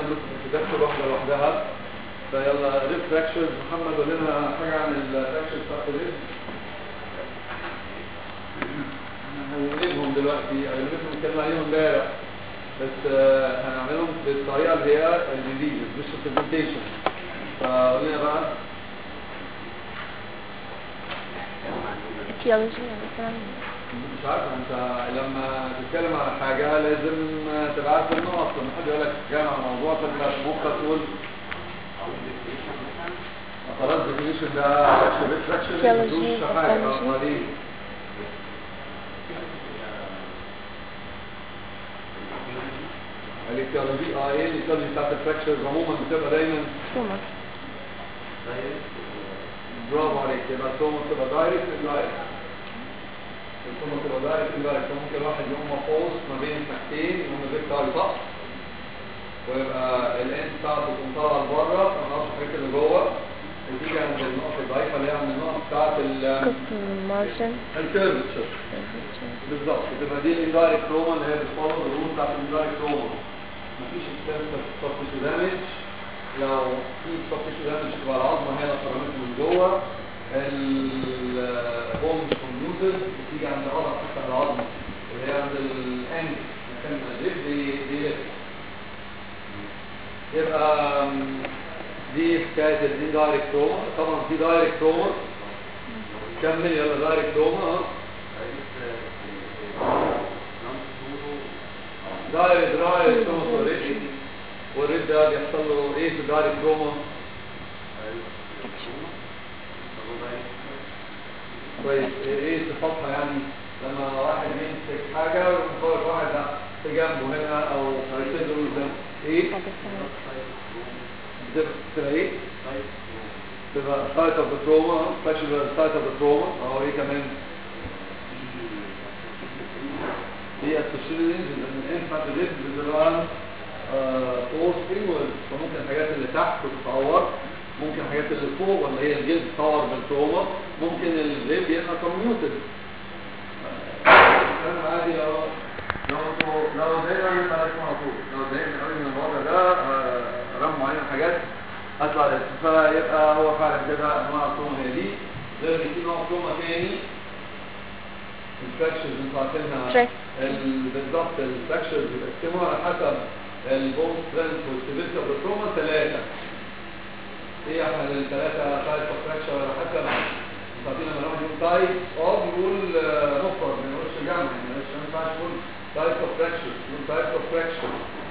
لكم انتدكشن واحده لوحدها فيلا ريب فراكشرز محمد قول لنا حاجه عن الفراكشرز بتاعت الريب هنقلبهم دلوقتي هنقلبهم نتكلم عليهم امبارح بس آه، هنعملهم بالطريقه اللي هي الديزيز مش البرزنتيشن فقول لنا بقى etiology مثلا مش عارف انت لما تتكلم على حاجة لازم تبقى عارف النقط لما حد يقول لك تتكلم عن موضوع فانت مخك تقول خلاص definition ده fraction fraction ما Theology, يدوش حاجة اه ecology. امال ايه الايتيولوجي اه ايه الايتيولوجي بتاعت الفراكشرز عموما بتبقى دايما tumor برافو عليك يبقى التومة تبقى دايركت اندايركت التومة تبقى دايركت اندايركت ممكن الواحد يقوم مفوز ما بين حاجتين يقوم بيكتر صح ويبقى الاند بتاعته تقوم طالعه لبره ما نعرفش الحاجات اللي جوه وتيجي عند النقط الضعيفه اللي هي عند النقط بتاعت cup margin الكيرفتشر بالظبط بتبقى دي الاندايركت روما اللي هي بتفولو الرول بتاعت الاندايركت روما مفيش اكستنسيف سوفت دامج لو في سوفت دامج تبقى العظمه هي اللي خرجت من جوه البوم مش كمبيوتر بتيجي عند اضعف حته العظمه اللي هي عند الانج مكان الريب دي دي ليفت يبقى أم، دي حكايه الدي دايركت روما طبعا في دايركت روما كمل يلا دايركت روما اه دايركت دايركت روما والريد والريد ده بيحصل له ايه في الدايركت روما كويس ايه صفاتها يعني لما واحد يمسك حاجه ويفرق واحد في جنبه هنا او هيسد له ده ايه حاجة اسمها بتبقى ايه تبقى سايت اوف ذا تروما سبيشال سايت اوف ذا تروما او ايه كمان هي السوشياليزم لان الانفانت ريد بتبقى فور فينجرز فممكن الحاجات اللي تحت تتعور ممكن الحاجات اللي فوق ولا هي الجلد تتعور بالتروما ممكن الريب يبقى كوميوتد انا عادي لو لو لو ضايقني خلاص على طول لو ضايقني قوي من الوضع ده آه، رموا علينا حاجات اطلع ده فيبقى هو فعلا كده انواع التروما هي دي غير ان في نوع تروما تاني الفراكشرز انتوا عارفينها Stress. ال- بالظبط الفراكشرز بيتقسموا على حسب البون سترينث والسيفيرتي اوف التروما ثلاثه ايه احنا الثلاثه تايب اوف فراكشر على حسب عارفين لما الواحد يقول تايب اه بيقول آه، مفرد ما يقولش جمع يعني مش ما ينفعش يقول تايب اوف فراكشر يقول تايب اوف فراكشر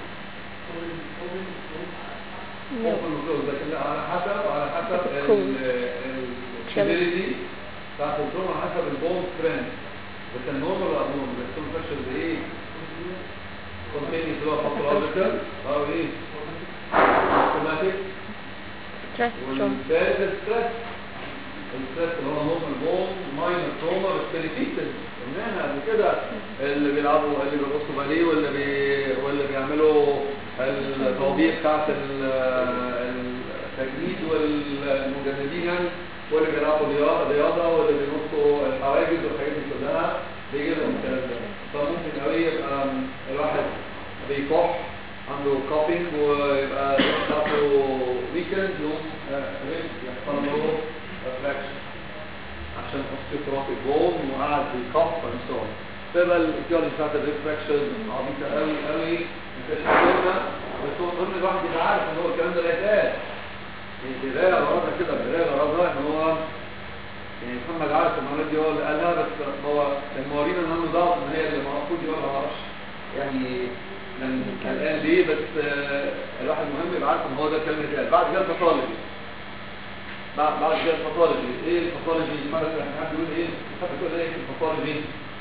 no اوبن وكلوز لكن لا، على حسب على حسب Cool. السيفيريتي بتاعت التروما على حسب البون سترينث بس النورمال ولا ابنورمال بس الفراكشر بايه؟ كونتينيوس اللي هو باثولوجيكال او ايه؟ سيستماتيك stress trauma والثالث الستريس الستريس اللي هو نورمال بون ماينر تروما بس بنفيتد قلناها قبل كده اللي بيلعبوا اللي بيرقصوا باليه واللي بي واللي بيعملوا التوضيح بتاعت ال- التجديد والمجندين يعني واللي بيلعبوا رياضه رياضه واللي بينطوا الحواجز والحاجات دي كلها بيجي لهم الكلام ده فممكن قوي يبقى الواحد بيكح عنده كوبينج ويبقى الروح بتاعته ويكند يقوم آه، يحصل له فراكشن عشان اوستيوبروتيك بون وقعد بيكف and so on تبقى الايتيولوجي بتاعت الريفراكشن عبيطه قوي قوي مش كلمه بس هو المهم الواحد يبقى عارف ان هو الكلام ده لا يتقال يعني القرايه غرضها كده القرايه غرضها ان هو يعني محمد عارف المعلومات دي هو اللي قالها بس هو كان مورينا ان عنده ضغط ان هي اللي المفروض يقولها ما اعرفش يعني كان قلقان ليه بس آه، الواحد مهم يبقى عارف ان هو ده الكلام اللي اتقال بعد كده الباثولوجي بعد بعد كده الباثولوجي ايه الباثولوجي مثلا حد يقول ايه حد يقول ايه في الباثولوجي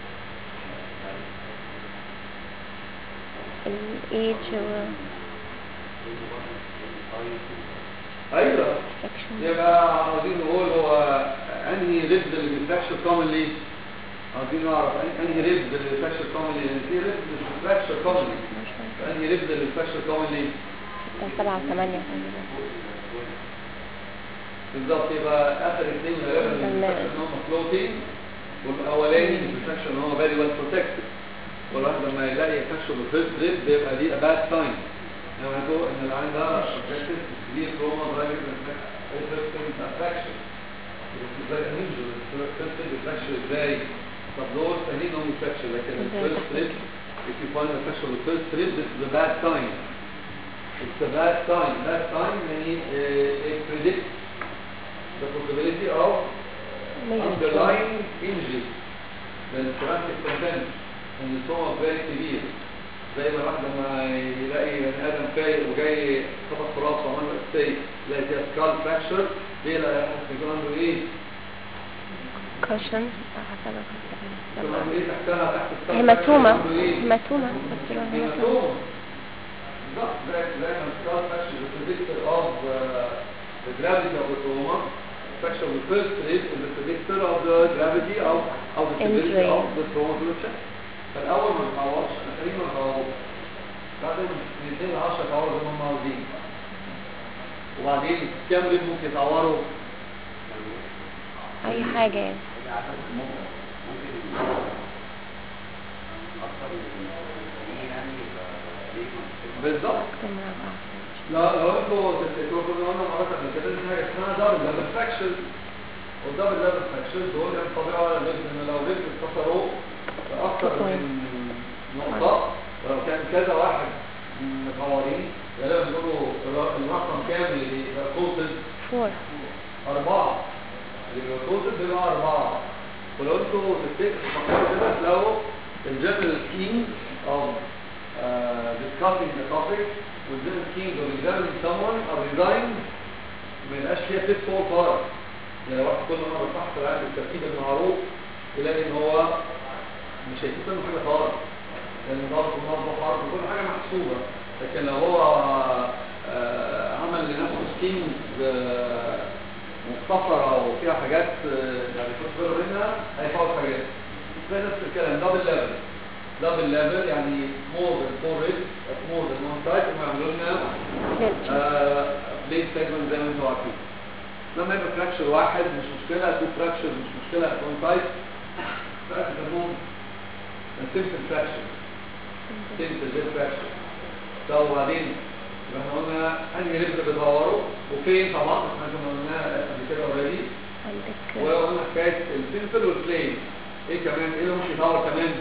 ال age هو ايوه section يبقى عاوزين نقول هو انهي ريب اللي بيفراكشر كومنلي عاوزين نعرف أن- انهي ريب اللي بيفراكشر كومنلي لان في ريب مش بيفراكشر كومنلي فانهي ريب اللي بيفراكشر كومنلي سبعة وثمانية بالظبط يبقى اخر اثنين غالبا الانفكشن ان هم فلوتنج والاولاني الانفكشن ان هو فيري ويل بروتكتد والواحد لما يلاقي انفكشن بالفيرست ريب بيبقى دي باد ساين لما نقول ان العين ده سبجكتيف سبير تروما درايفنج ريفلكتنج افكشن ازاي انجل ريفلكتنج افكشن ازاي طب دول تانيين هم افكشن لكن إزاي الفيرست تحصل تريب if you find a section the first trip this is a bad sign it's a bad sign bad sign يعني uh, it predicts the possibility of Major trauma. underlying injury للترانسك كونتنت ان الصوم فيري كبير زي ما الواحد لما يلاقي بني ادم فايق وجاي خبط في راسه وعمل له اكسي يلاقي فيها سكال فراكشر ليه لا يكون عنده ايه؟ cushion حسب يكون عنده ايه تحتها تحت السكال هيماتوما عنده ايه؟ هيماتوما بس لو هيماتوما هيماتوما بالظبط زي زي ما السكال فراكشر is the predictor of uh, the gravity of the trauma fracture of the first rib is the predictor of the gravity of of the severity Injury. of the trauma to the chest فالاول ما نتعورش احنا خلينا ما نتعورش بعدين من 2 ل 10 يتعوروا زي ما هم عاوزين وبعدين كام ريب ممكن يتعوروا اي حاجة يعني بالظبط اكتر من اربعة لا لو انتوا تفتكروا كنا قلنا مرات قبل كده ان حاجه اسمها دبل ليفل فراكشر والدبل ليفل فراكشر دول يعني طبيعه لازم ان لو رجل اتكسروا باكثر من نقطه ولو كان كذا واحد متعورين غالبا بيقولوا الر- الرقم كام اللي بيبقى كوتد فور أربعة اللي بيبقى كوتد بيبقى أربعة ولو انتوا تفتكروا تفكروا كده تلاقوا الجنرال سكيم of uh, discussing the topic within the schemes of examining someone or resign ما يبقاش فيها تيب فور بار يعني لو واحد كل مرة تحت العقل الترتيب المعروف تلاقي ان هو مش هيكون منه حاجة خالص لان ضغط ونبض وحرف وكل حاجة محسوبة لكن لو هو آه، عمل لنفسه سكيمز مختصرة وفيها حاجات آه، يعني ياخد باله منها هيفوت حاجات زي نفس الكلام دبل ليفل دبل ليفل يعني مور ذان فور ريد مور ذان وان سايد هم يعملوا لنا بليد سيجمنت زي ما انتوا عارفين لما يبقى فراكشر واحد مش مشكلة تو فراكشر مش مشكلة وان سايد فراكشر بيسموهم سيمبل فراكشر سيمبل جيل فراكشر طب وبعدين يبقى احنا قلنا انهي ريبس بيدوروا وفين طبعا احنا كنا قلناها قبل كده اوريدي عندك ولو قلنا حكايه السيمبل والبلين ايه كمان ايه اللي ممكن يدور كمان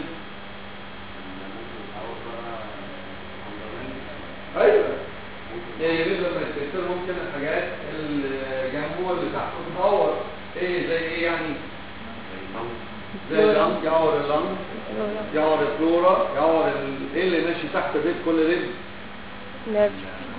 ايوه يعني ريبس لما يتكسر ممكن الحاجات اللي جنبه اللي تحته تدور ايه زي ايه يعني زي اللنج يعور اللنج رولر يعور الفلورا يعور ال- ايه اللي ماشي تحت بيت كل ريب نيرف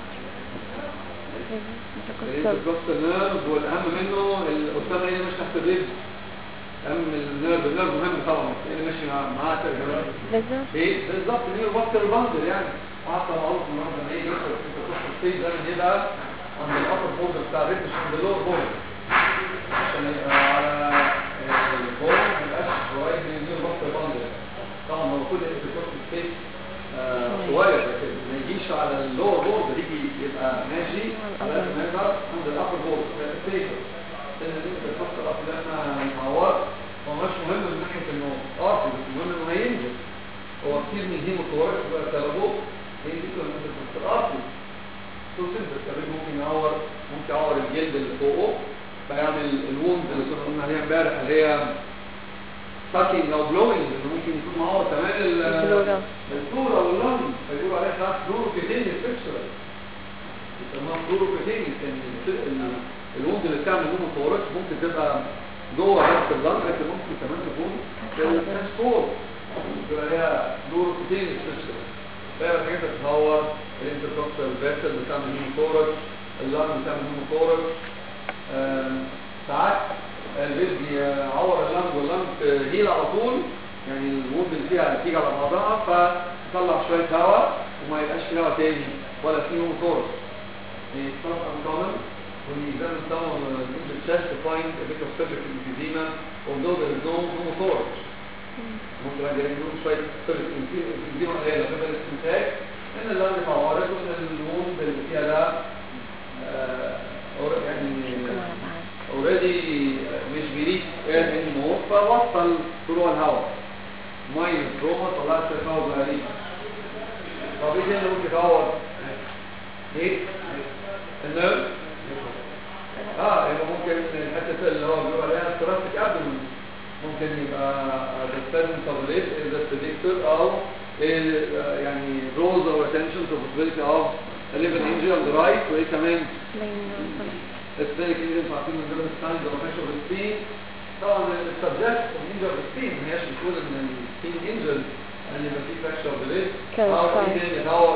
الانتركوست نيرف والاهم منه الاسامه ايه اللي ماشي تحت الريب اهم النيرف النيرف مهم طبعا ايه اللي ماشي مع- معاه تقريبا فيزر ايه بالظبط نير باكتر باندل يعني حتى لو قلت النهارده لما يجي يدخل في الانتركوست ستيج ده يبقى عند الابر بورد بتاع الريب مش عند اللور بورد عشان يبقى على البورد ما يبقاش قريب من النير باكتر باندل طبعا هو كل الانتركوست ستيج صغير لكن ما يجيش على اللور بورد يجي يبقى ماشي على قد ما يقدر عند الابر بورد سيفر لان انت الخط الارض اللي احنا هنعور هو مش مهم من ناحيه انه ارضي بس المهم انه هينزل هو كتير من هيمو كوارث بقى سببه هينزل من الخط الارضي تو سنتر كمان ممكن يعور ممكن يعور الجلد اللي فوقه فيعمل الوند اللي كنا قلنا عليها امبارح اللي هي ساكينج او بلوينج اللي ممكن يكون معاه كمان ال- البلورا. الفلورا واللنج فيقولوا عليها ساعات فلوروكيتينيس فيكسرال يسموها فلوروكيتينيس يعني ال- ال- الوند اللي بتعمل منه كوركس ممكن تبقى جوه بس اللنج لكن ممكن كمان تكون في الترانسبورت تبقى هي فلوروكيتينيس فيكسرال فهي الحاجات اللي بتنور الانتركوستال فيسل بتعمل منه كوركس اللنج بتعمل منه كوركس آم، ساعات البيت بيعور اللنج واللنج هيل على طول يعني الوند اللي فيها تيجي على بعضها فتطلع شويه هواء وما يبقاش في هواء تاني ولا في موتور It's not uncommon when you examine someone in the chest to find a bit of cervical emphysema although there is no pneumothorax. ممكن واحد يلاقي له شويه cervical emphysema قليله قبل الاستنتاج ان اللنج اتعورت وان الوند اللي فيها ده آه، أور- يعني مع بعض اوريدي مش بيريك اير انيمور فوصل طلوع الهواء ميه تروما طلعت شويه هواء صغيرين طب ايه تاني ممكن يتعور ايه النيرف اه يبقى ممكن الحته اللي هو بيقول عليها ثوراسيك ابدومن ممكن يبقى ديستازم تابليت از بريدكتور او ال- يعني روز اور اتنشن تو possibility of a liver injury on the right وايه كمان لين السبيريك انجن عارفين من ضمن الساينز اوف فاشل بالسبين طبعا السبجكت انجر بالسبين ما هياش بتقول ان السبين انجر ان يبقى في فراكشر بالليل كان او صحيح. ايه يدور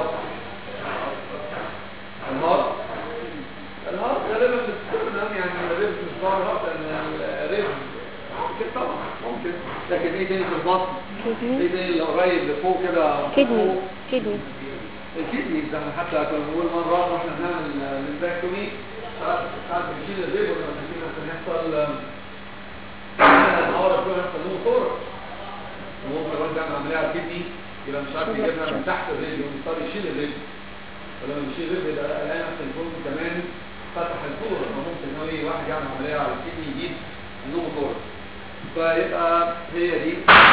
الهارت الهارت غالبا بتستخدم يعني الريب مش ظاهر هارت لان الريب ممكن طبعا ممكن لكن ايه تاني في البطن ايه كدني تاني اللي قريب لفوق كده كدني فوق؟ كدني الكدني ده احنا حتى كنا بنقول مره واحنا بنعمل لمباكتومي ساعات ساعات بنشيل الريب ولا بنشيل عشان يحصل النهار كله يحصل نوم ثورة وممكن الراجل بيعمل عمليه على الكدني يبقى مش عارف يجيبها من تحت الرجل ويضطر يشيل الرجل ولما بيشيل الرجل يبقى الاقي نفس الفم كمان فتح الثورة فممكن قوي واحد يعمل عمليه على الكدني يجيب نوم ثورة فيبقى هي دي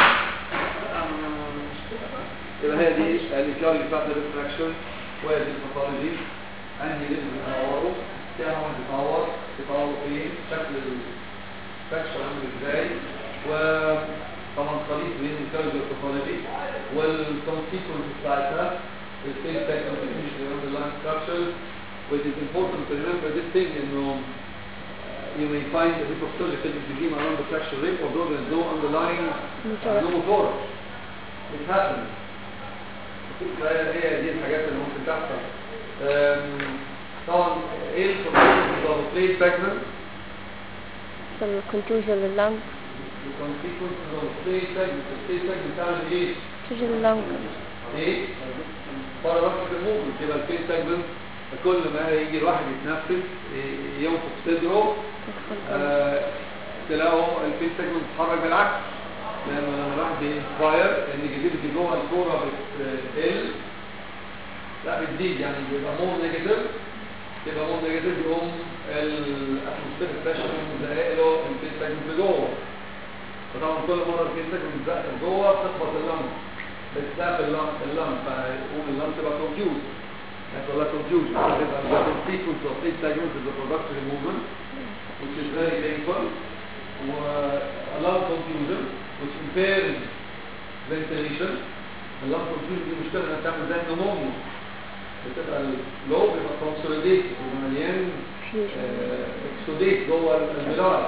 يبقى هي دي الكلاودي بتاعت الريفراكشن وهي دي الباثولوجي انهي ليفل بيتطوروا كام واحد بيتطور بيتطور فين شكل الفراكشن عامل ازاي وطبعا خليط بين الكلاودي والباثولوجي والكونسيكونس بتاعتها السيل سيكونس مش الاندرلاين ستراكشرز But it's important to remember this thing انه uh, you may find a bit of surgical emphysema around the fracture rib although there is no underlying Pneumothorax. pneumothorax. It happens. فهي هي دي الحاجات اللي ممكن تحصل أم، طبعا ايه البليت سيجمنت الكونتوجن لللنج الكونسيكونس اوف البليت سيجمنت البليت سيجمنت بتعمل ايه توجن اللنج ايه باراباكتيك موفمنت يبقى البليت سيجمنت كل ما يجي الواحد يتنفس ي- ينفخ صدره تدخل آه، تلاقوا البليت سيجمنت بتتحرك بالعكس لان لما الواحد بينسباير النيجاتيفيتي جوه الكوره بتقل لا بتزيد يعني بيبقى مور نيجاتيف يبقى مور نيجاتيف يقوم الاتموسفير بريشر زائق له البليت سيجمنت لجوه فطبعا كل مره البليت سيجمنت بتزق لجوه بتخبط اللنج بتزق اللنج اللنج فيقوم اللنج تبقى كونفيوز يحصل لها كونفيوجن تبقى the sequence of plate segments is a productory movement which is very painful و a lot of confusion which impairs ventilation a lot of confusion دي مشكلة انها تعمل زي النمونيا بتبقى اللوب بيبقى consolidated بيبقى مليان فيوجن اكسوديت جوه البلاي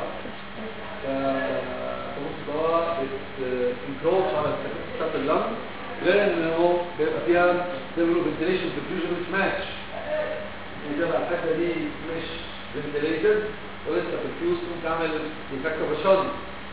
فبص ده بتنكروش على بتاعت اللنج غير ان هو بيبقى فيها سيمبل فنتيليشن ديفيوجن مش ماتش بتبقى الحته دي مش فنتيليتد ولسه في الفيوز ممكن تعمل ديفكت اوف شادي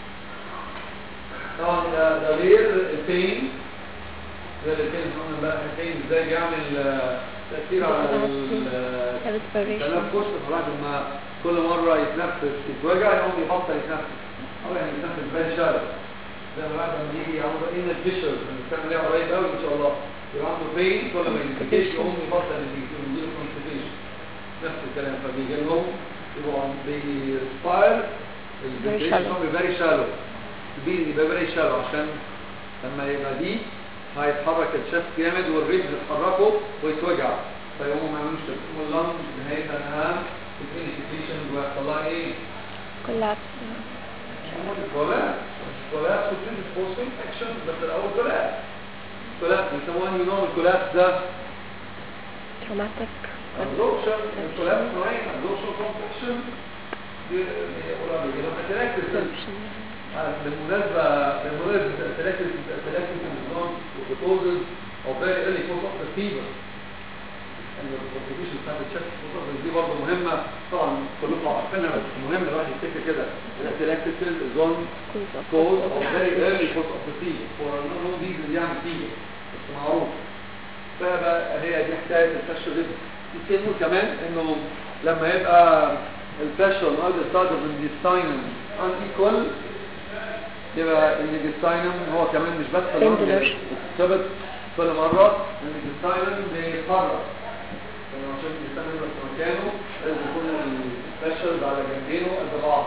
طبعا ده ده غير البين غير البين قلنا امبارح البين ازاي بيعمل آه، تاثير على ال- Respiration. التنفس الواحد لما كل مرة يتنفس يتوجع يقوم يبطل يتنفس أو يعني يتنفس باين شارع زي ما الواحد لما يجي عنده إيه الفيشر بنتكلم عليها قريب قوي إن شاء الله يبقى عنده بين كل ما ينتكيش يقوم يبطل يجيله كونستيبيشن نفس الكلام فبيجي لهم يبقوا عم بيسباير shallow. فيري شالو يبقى فيري شالو عشان لما يبقى دي هيتحرك الشفت جامد والريبز يتحركوا ويتوجع فيقوموا ما يعملوش تقسيم اللنج نهاية انها تتقل سكريشن ويحصل لها ايه؟ كولابس كولابس كولابس وتريد فورسين اكشن بس الاول كولابس كولابس بيسموها نيو نوم الكولابس ده تروماتيك ابزوربشن الكولابس نوعين ابزوربشن كونفكشن دي يقولوا بيجي لهم اتراكتس بالمناسبة بالمناسبة التلاكس التلاكس النظام وكوزز او very early cause of the fever ان الكونتريبيوشن بتاعت الشك دي برضه مهمة طبعا كلكم عارفينها بس مهم الواحد يفتكر كده التلاكس زون cause of very early cause of the fever for no reason يعني fever بس معروف فبقى هي دي حكاية الفشل دي يمكن نقول كمان انه لما يبقى الفشل on either side of the intestinum unequal يبقى الانجستاينم هو كمان مش بس Pendulous. ثبت كل مرة الانجستاينم بيتحرك يعني عشان الانجستاينم يبقى في مكانه لازم يكون الفشل على جنبينه قد بعض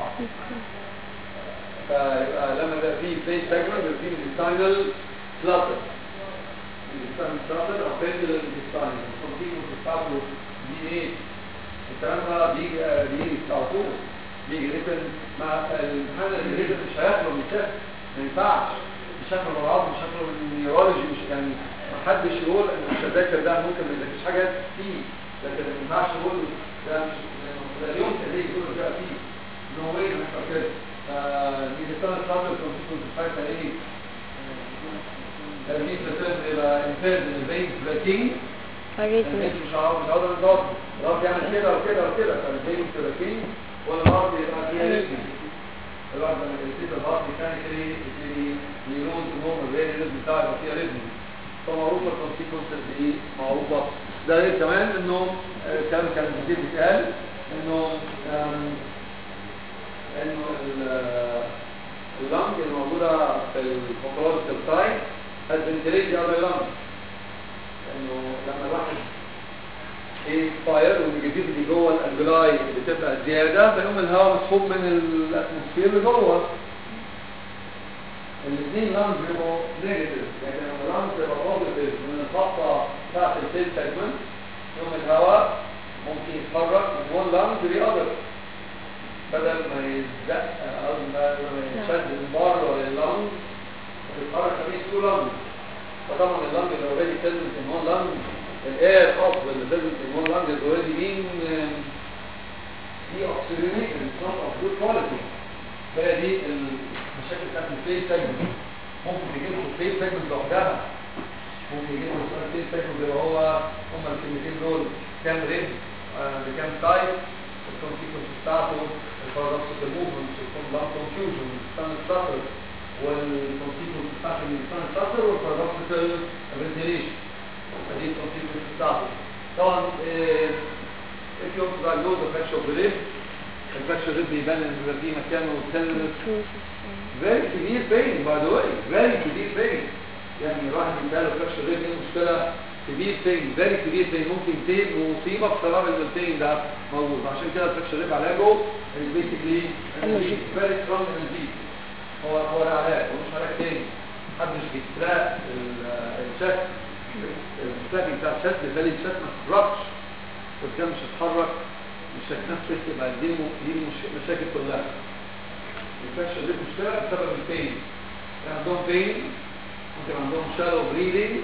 فيبقى لما يبقى فيه بليت سيجمنت يبقى فيه انجستاينال فلاتر الانجستاينال فلاتر او بيندل الانجستاينم الكونتينوس بتاعته دي ايه الكلام ده بيجي بيجي على طول بيجي ريتن مع الامتحان اللي ريتن مش هياخده من التست ما ينفعش بشكل مرعب بشكل نيورولوجي مش يعني ما حدش يقول ان مش هذاكر ده ممكن ما يذاكرش حاجات فيه لكن ما ينفعش يقول ده مش ده اليوم كده يقول ده فيه نو واي نحصل كده فدي السنه الثالثه كنت فاكره ايه تلميذ بتم يبقى انفاز من البيت بلاكينج arrhythmia مش عاوز مش عاوز الضغط الضغط يعمل كده وكده وكده فالبيت بلاكينج والضغط يبقى فيه ريتم الواحد لما يصير الضغط ميكانيكالي يبتدي يلوز نورمال زي الريتم بتاعه يبقى فيها ريتم فمعروفه الكونسيكونسز دي معروفه ده غير كمان انه آه، كان كان كتير بيتقال انه آم، انه ال- اللنج الموجوده في الفوكولوجيكال سايت هتنتريج على اللنج انه لما الواحد ايه فاير والنيجاتيفيتي جوه الالفيلاي بتبقى زياده فيقوم الهواء مسحوب من الاتموسفير اللي جوه الاثنين لانج بيبقوا نيجاتيف لكن لما اللانج بيبقى بوزيتيف من الخطه بتاعت السيل سيجمنت يقوم الهواء ممكن يتحرك من وان لانج لاذر بدل ما يزق او ما ما يشد من بره لللانج يتحرك خميس تو لانج فطبعا اللانج اللي اوريدي present in one lung الاير اوف اللي present in one lung is already being um, دي oxygenated it's not of good quality فهي دي المشاكل بتاعت الفيل سيجمنت ممكن يجي لكم الفيل سيجمنت لوحدها ممكن يجي لكم الفيل سيجمنت اللي هو هم الكلمتين دول كام ريب بكام تايب الكونسيكونس بتاعته البارادوكسيكال موفمنت يكون لام كونفيوجن ستان ستاتر والكونسيكونس بتاعت الستان ستاتر والبارادوكسيكال فنتيليشن فدي الكونسيكونس بتاعته طبعا آه، if you want to diagnose the fracture of the rib الفراكشر ريب بيبان ان بيبقى فيه مكانه تنس very severe pain by the way very severe pain يعني الواحد بيبقى فراكشر ريب عنده مشكله severe pain very severe pain ممكن تيجي مصيبه بسبب ان البين ده موجود عشان كده الفراكشر ريب علاجه is basically Analgesic. very strong analgesic هو هو العلاج ومش علاج تاني محدش بيتراك الشك الشك بتاع الشك بيخلي الشك ما تتحركش والكلام مش هتتحرك مش هتنفس يبقى دي م- دي المش- المشاكل كلها الفشل دي مشكله بسبب البين كان عندهم بين ممكن عندهم شالو بريدنج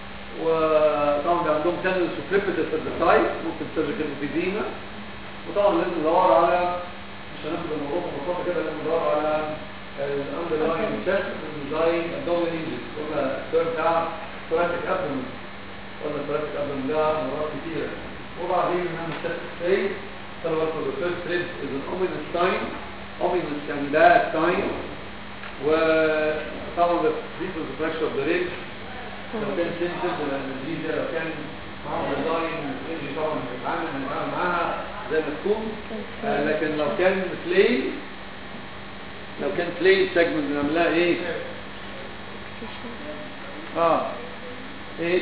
وطبعا بيبقى عندهم تنس وكريبتس ات ذا سايت ممكن سيرجيكال فيزيما وطبعا لازم ندور على مش هناخد الموضوع ببساطه كده لازم ندور على الاندرلاين تشست ديزاين ابدومين انجز قلنا الدور بتاع ثوراتيك ابدومين قلنا ثوراتيك ابدومين ده مرات كتيره وبعدين نعمل تشست ستيج طلع برضه the first rib is an ominous sign ominous يعني ده sign وطبعا the frequency fracture of the rib لو كان سنسيف الانرجيزيا لو كان معاهم ديزاين انرجي طبعا هنتعامل هنتعامل معاها زي ما تكون آه، لكن لو كان فلي لو كان فلي سيجمنت بنعملها ايه؟ اه ايه؟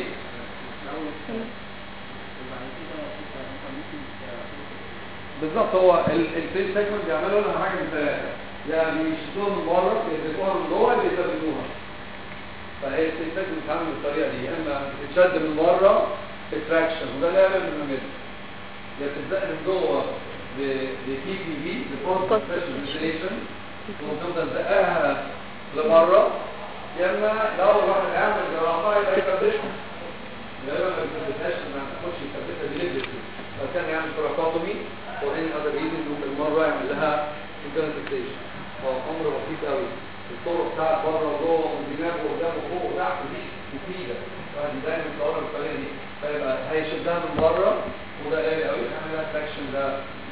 بالظبط هو الفيل سيجمنت بيعملوا لها حاجه من ثلاثه يا بيشدوها من بره بيزقوها من جوه يا بيثبتوها فهي الفيل سيجمنت بتتعمل بالطريقه دي يا اما بتتشد من بره تراكشن وده اللي اعمل من ميدل يا بتتزق من جوه ببي بي بي بفورس بريشن وتفضل زقها لبره يا اما لو الواحد يعمل جراحه يبقى يثبتها غالبا ما بيثبتهاش ما تاخدش يثبتها ديليفري لو كان يعمل كوراكوتومي وان اذر ريزن ممكن مره يعمل لها انترنتيشن هو امر بسيط قوي الطرق بتاعت بره وجوه والدماغ وقدام وفوق وتحت دي مفيده فدي دايما الطرق الطريقه دي فيبقى هيشدها من بره وده قليل قوي يعمل لها تراكشن ده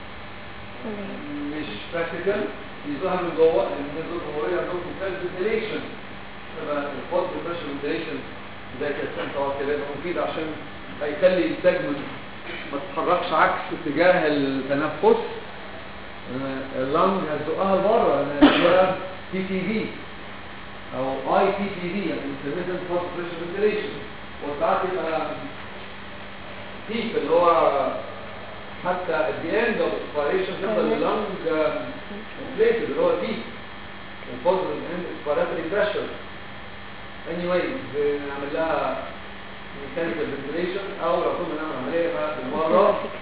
مش براكتيكال يظهر من جوه لان النزول الجمهوريه عندهم كان فنتيليشن يبقى الفوز بريشر فنتيليشن زي كده طبعا كده يبقى مفيد عشان هيخلي السيجمنت ما تتحركش عكس اتجاه التنفس آه، اللنج هتزقها لبره لان تي تي في او اي تي تي في يعني intermittent force pressure ventilation وساعات يبقى ديب اللي هو حتى at the end of expiration تفضل اللنج inflated اللي هو ديب الفوزر end expiratory pressure anyway بنعمل لها mechanical ventilation او لو كنا نعمل عمليه بقى بالمره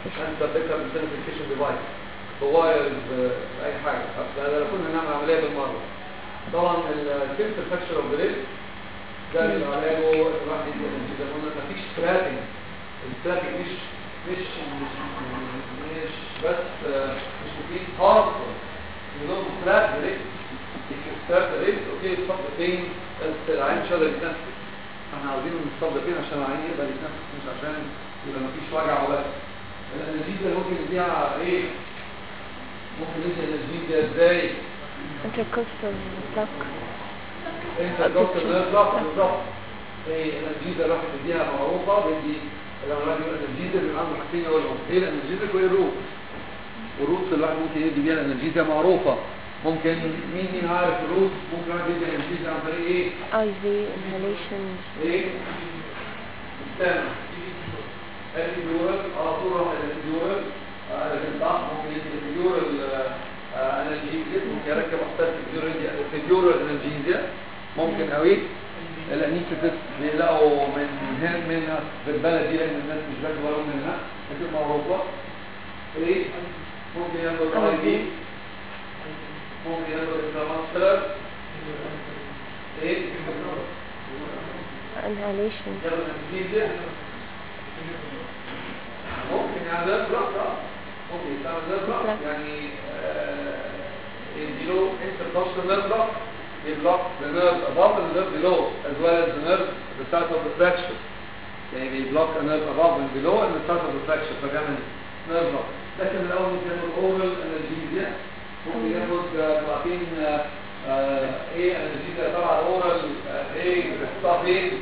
Identification. انت بيكر ايدنتيفيكيشن ديفايس بوايرز باي حاجه فده لو كنا نعمل عمليه بالمره طبعا السيمبل فاكشر اوف ذا ده اللي علاجه الواحد يدي انرجي زي ما قلنا مفيش سكرابنج السكرابنج مش مش مش مش بس آه، مش مفيد خالص You don't scrap the ribs. If you scrap the ribs, okay, stop the pain, بس العين مش قادر يتنفس. احنا عاوزينه نستop the pain عشان العين يقدر يتنفس مش عشان يبقى مفيش وجع وبس. الانرجيزيا اللي ممكن نديها ايه؟ ممكن ندي الانرجيزيا ازاي؟ Intercostal block. انت ضغط بالظبط بالظبط ايه الانرجيزيا اللي الواحد بيديها معروفه بدي لما الواحد يقول الانرجيزيا بيبقى عنده حاجتين يقولهم ايه الانرجيزيا وايه الروت والروت اللي الواحد ممكن يدي بيها الانرجيزيا معروفه ممكن مين مين عارف الروت ممكن الواحد يدي الانرجيزيا عن طريق ايه؟ IV inhalation. ايه؟ استنى الفيديورال على طول راح الفيديورال لكن صح ممكن يدي الفيديورال انرجيزيا ممكن يركب احساس الفيديورال انرجيزيا ممكن قوي الانيستيس بيلاقوا من هنا منها في البلد دي لان الناس مش باكله ولا منها لكن معروفه ايه ممكن ياخد اي بي ممكن ياخد انترماسكولار ايه Inhalation. ياخد انستيزيا ممكن يعني ده بلوك اه ممكن يستعمل ده بلوك بلوك. يعني آه، يديله intercostal nerve block يبلوك the nerve above and the nerve below as well as the nerve at the site of the fracture يعني بيبلوك a nerve above and below and the site of the fracture فبيعمل nerve block لكن الأول ممكن ياخد oral analgesia ممكن ياخد آه، بعدين آه، آه، ايه analgesia طبعا oral آه، ايه بتحطها فين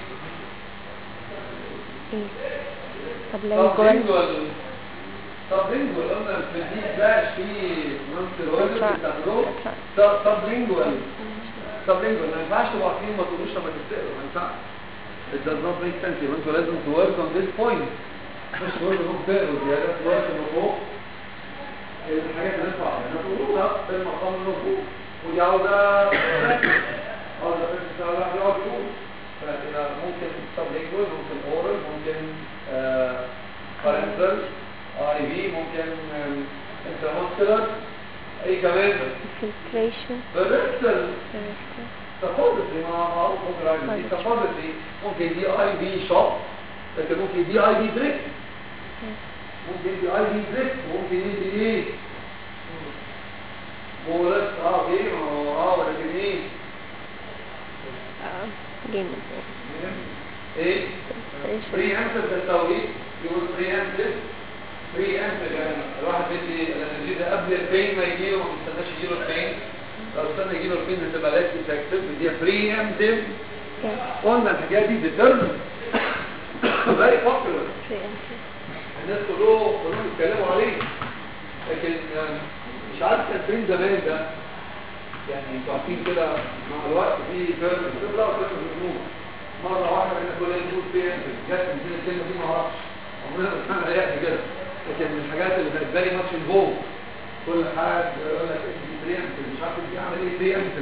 إيه. Sublingual. سبلينجوال قلنا في الديب باش في نونستيرويد That's right. بيستعملوه That's right. سبلينجوال سبلينجوال ما ينفعش تبقوا عارفين ما تقولوش لما تسألوا ما ينفعش It does not make sense يبقى انتوا لازم to work on this point مش تقولوا انكم تقروا زيادة to work on فوق الحاجات اللي انتوا عارفينها تقولوها في المقام المفروض ودي عاوزة عاوزة بس الواحد يقعد يقول فإذا ممكن سبلينجوال ممكن اورال ممكن parental اي في ممكن انترموسكولار اي كمان Filtration. بالريكتال Director. تفاضلي ما معروف ممكن دي تفاضلي ممكن دي اي في شوك لكن ممكن دي اي في دريك ممكن دي اي في دريك ممكن يدي ايه بولس اه ايه ما هو اه ولكن ايه Uh, game. ايه Filtration. بري امتر تساوي يقول بري امتر بري امتر يعني الواحد بيدي الانرجي ده قبل البين ما يجيله ما بيستناش يجيله البين لو استنى يجيله البين بتبقى لاس افكتيف بيديها بري امتر Yeah. قلنا الحكايه دي ديترمن فيري بوبولار Preemptive. الناس كلهم كلهم بيتكلموا عليه لكن آه، مش عارف كان فين زمان ده يعني انتوا عارفين كده مع الوقت في تيرم بتطلع وتيرم بتموت مره واحده بين كل يموت فين جت من الكلمه دي ما اعرفش عمرنا ما سمعنا عليها قبل كده لكن من الحاجات اللي بقت فيري ماتش انفولد كل حد يقول لك دي بريمتيف مش عارف دي عمل ايه بريمتيف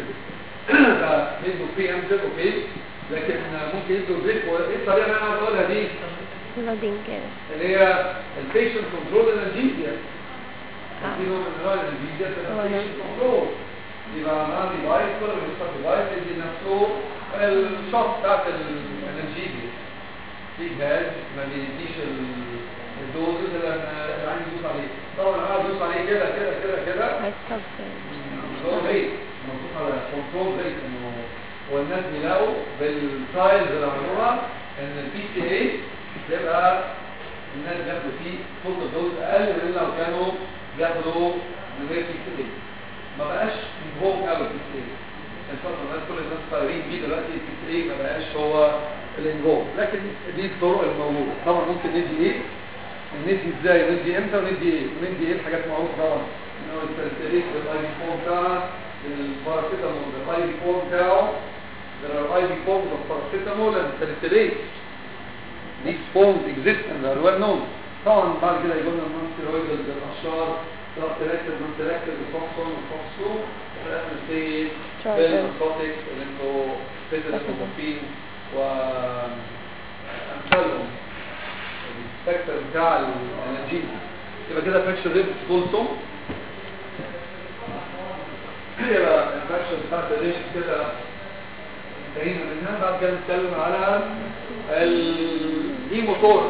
فيدوا بريمتيف اوكي لكن ممكن يدوا بريك وايه الطريقه اللي انا عايز اقولها دي Loading. uh, اللي هي البيشنت كنترول انرجيزيا آه. دي نوع من انواع الانرجيزيا في هو البيشنت نفسه. كنترول يبقى معاه ديفايس كل ما يفتح ديفايس يدي نفسه الشوك بتاعت الانرجيزيا في جهاز ما بيديش ال- الدوزز اللي انا اللي عايز يدوس عليه طبعا انا عايز ادوس عليه كده كده كده كده I stop the هو ريت مظبوط على كنترول ريت انه والناس بيلاقوا بالترايلز اللي عملوها ان البي سي اي بيبقى الناس بياخدوا فيه فوق الدوز اقل من لو كانوا بياخدوا من غير بي سي اي ما بقاش انفوك قوي البي سي اي الفترة الناس كل الناس طايرين بيه دلوقتي البي سي اي ما بقاش هو الانفوك لكن دي الطرق الموجودة طبعا ممكن ندي ايه ندي ازاي ندي امتى وندي ايه وندي ايه الحاجات معروفة طبعا ان هو السلسليك بالاي بي فور بتاعها الباراسيتامول بالاي بي فور بتاعه there are IV forms of paracetamol and salicylate these forms exist and are well known طبعا بعد كده يقول لنا النون ستيرويدال الاشهر سواء تركز نون تركز الفوكسون الفوكسو وفي الاخر نسيت Trial. الانكوتكس اللي انتوا بيتازومورفين و امثالهم السبكتر بتاع الانرجي يبقى كده فراكشن ريت فولسوم يبقى الفراكشن بتاعت الريت كده انتهينا منها بعد كده نتكلم على الهيموتوركس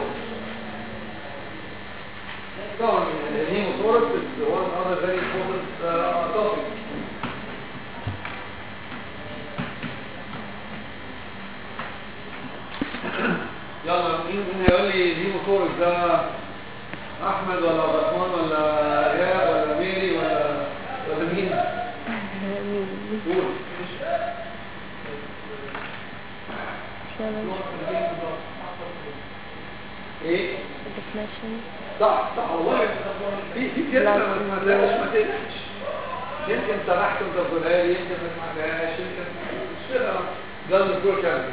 طبعا الهيموتوركس is one other very important uh, topic يلا مين مين هيقول لي الهيموتوركس ده احمد ولا عبد الرحمن ولا اياد ولا ميري ولا ولا مين مين قول شلون ايه definition صح صح والله في في كلمه ما سمعتهاش ما تقلقش يمكن سمحت انت تقولها لي يمكن ما سمعتهاش يمكن مش كده ده الدكتور كامل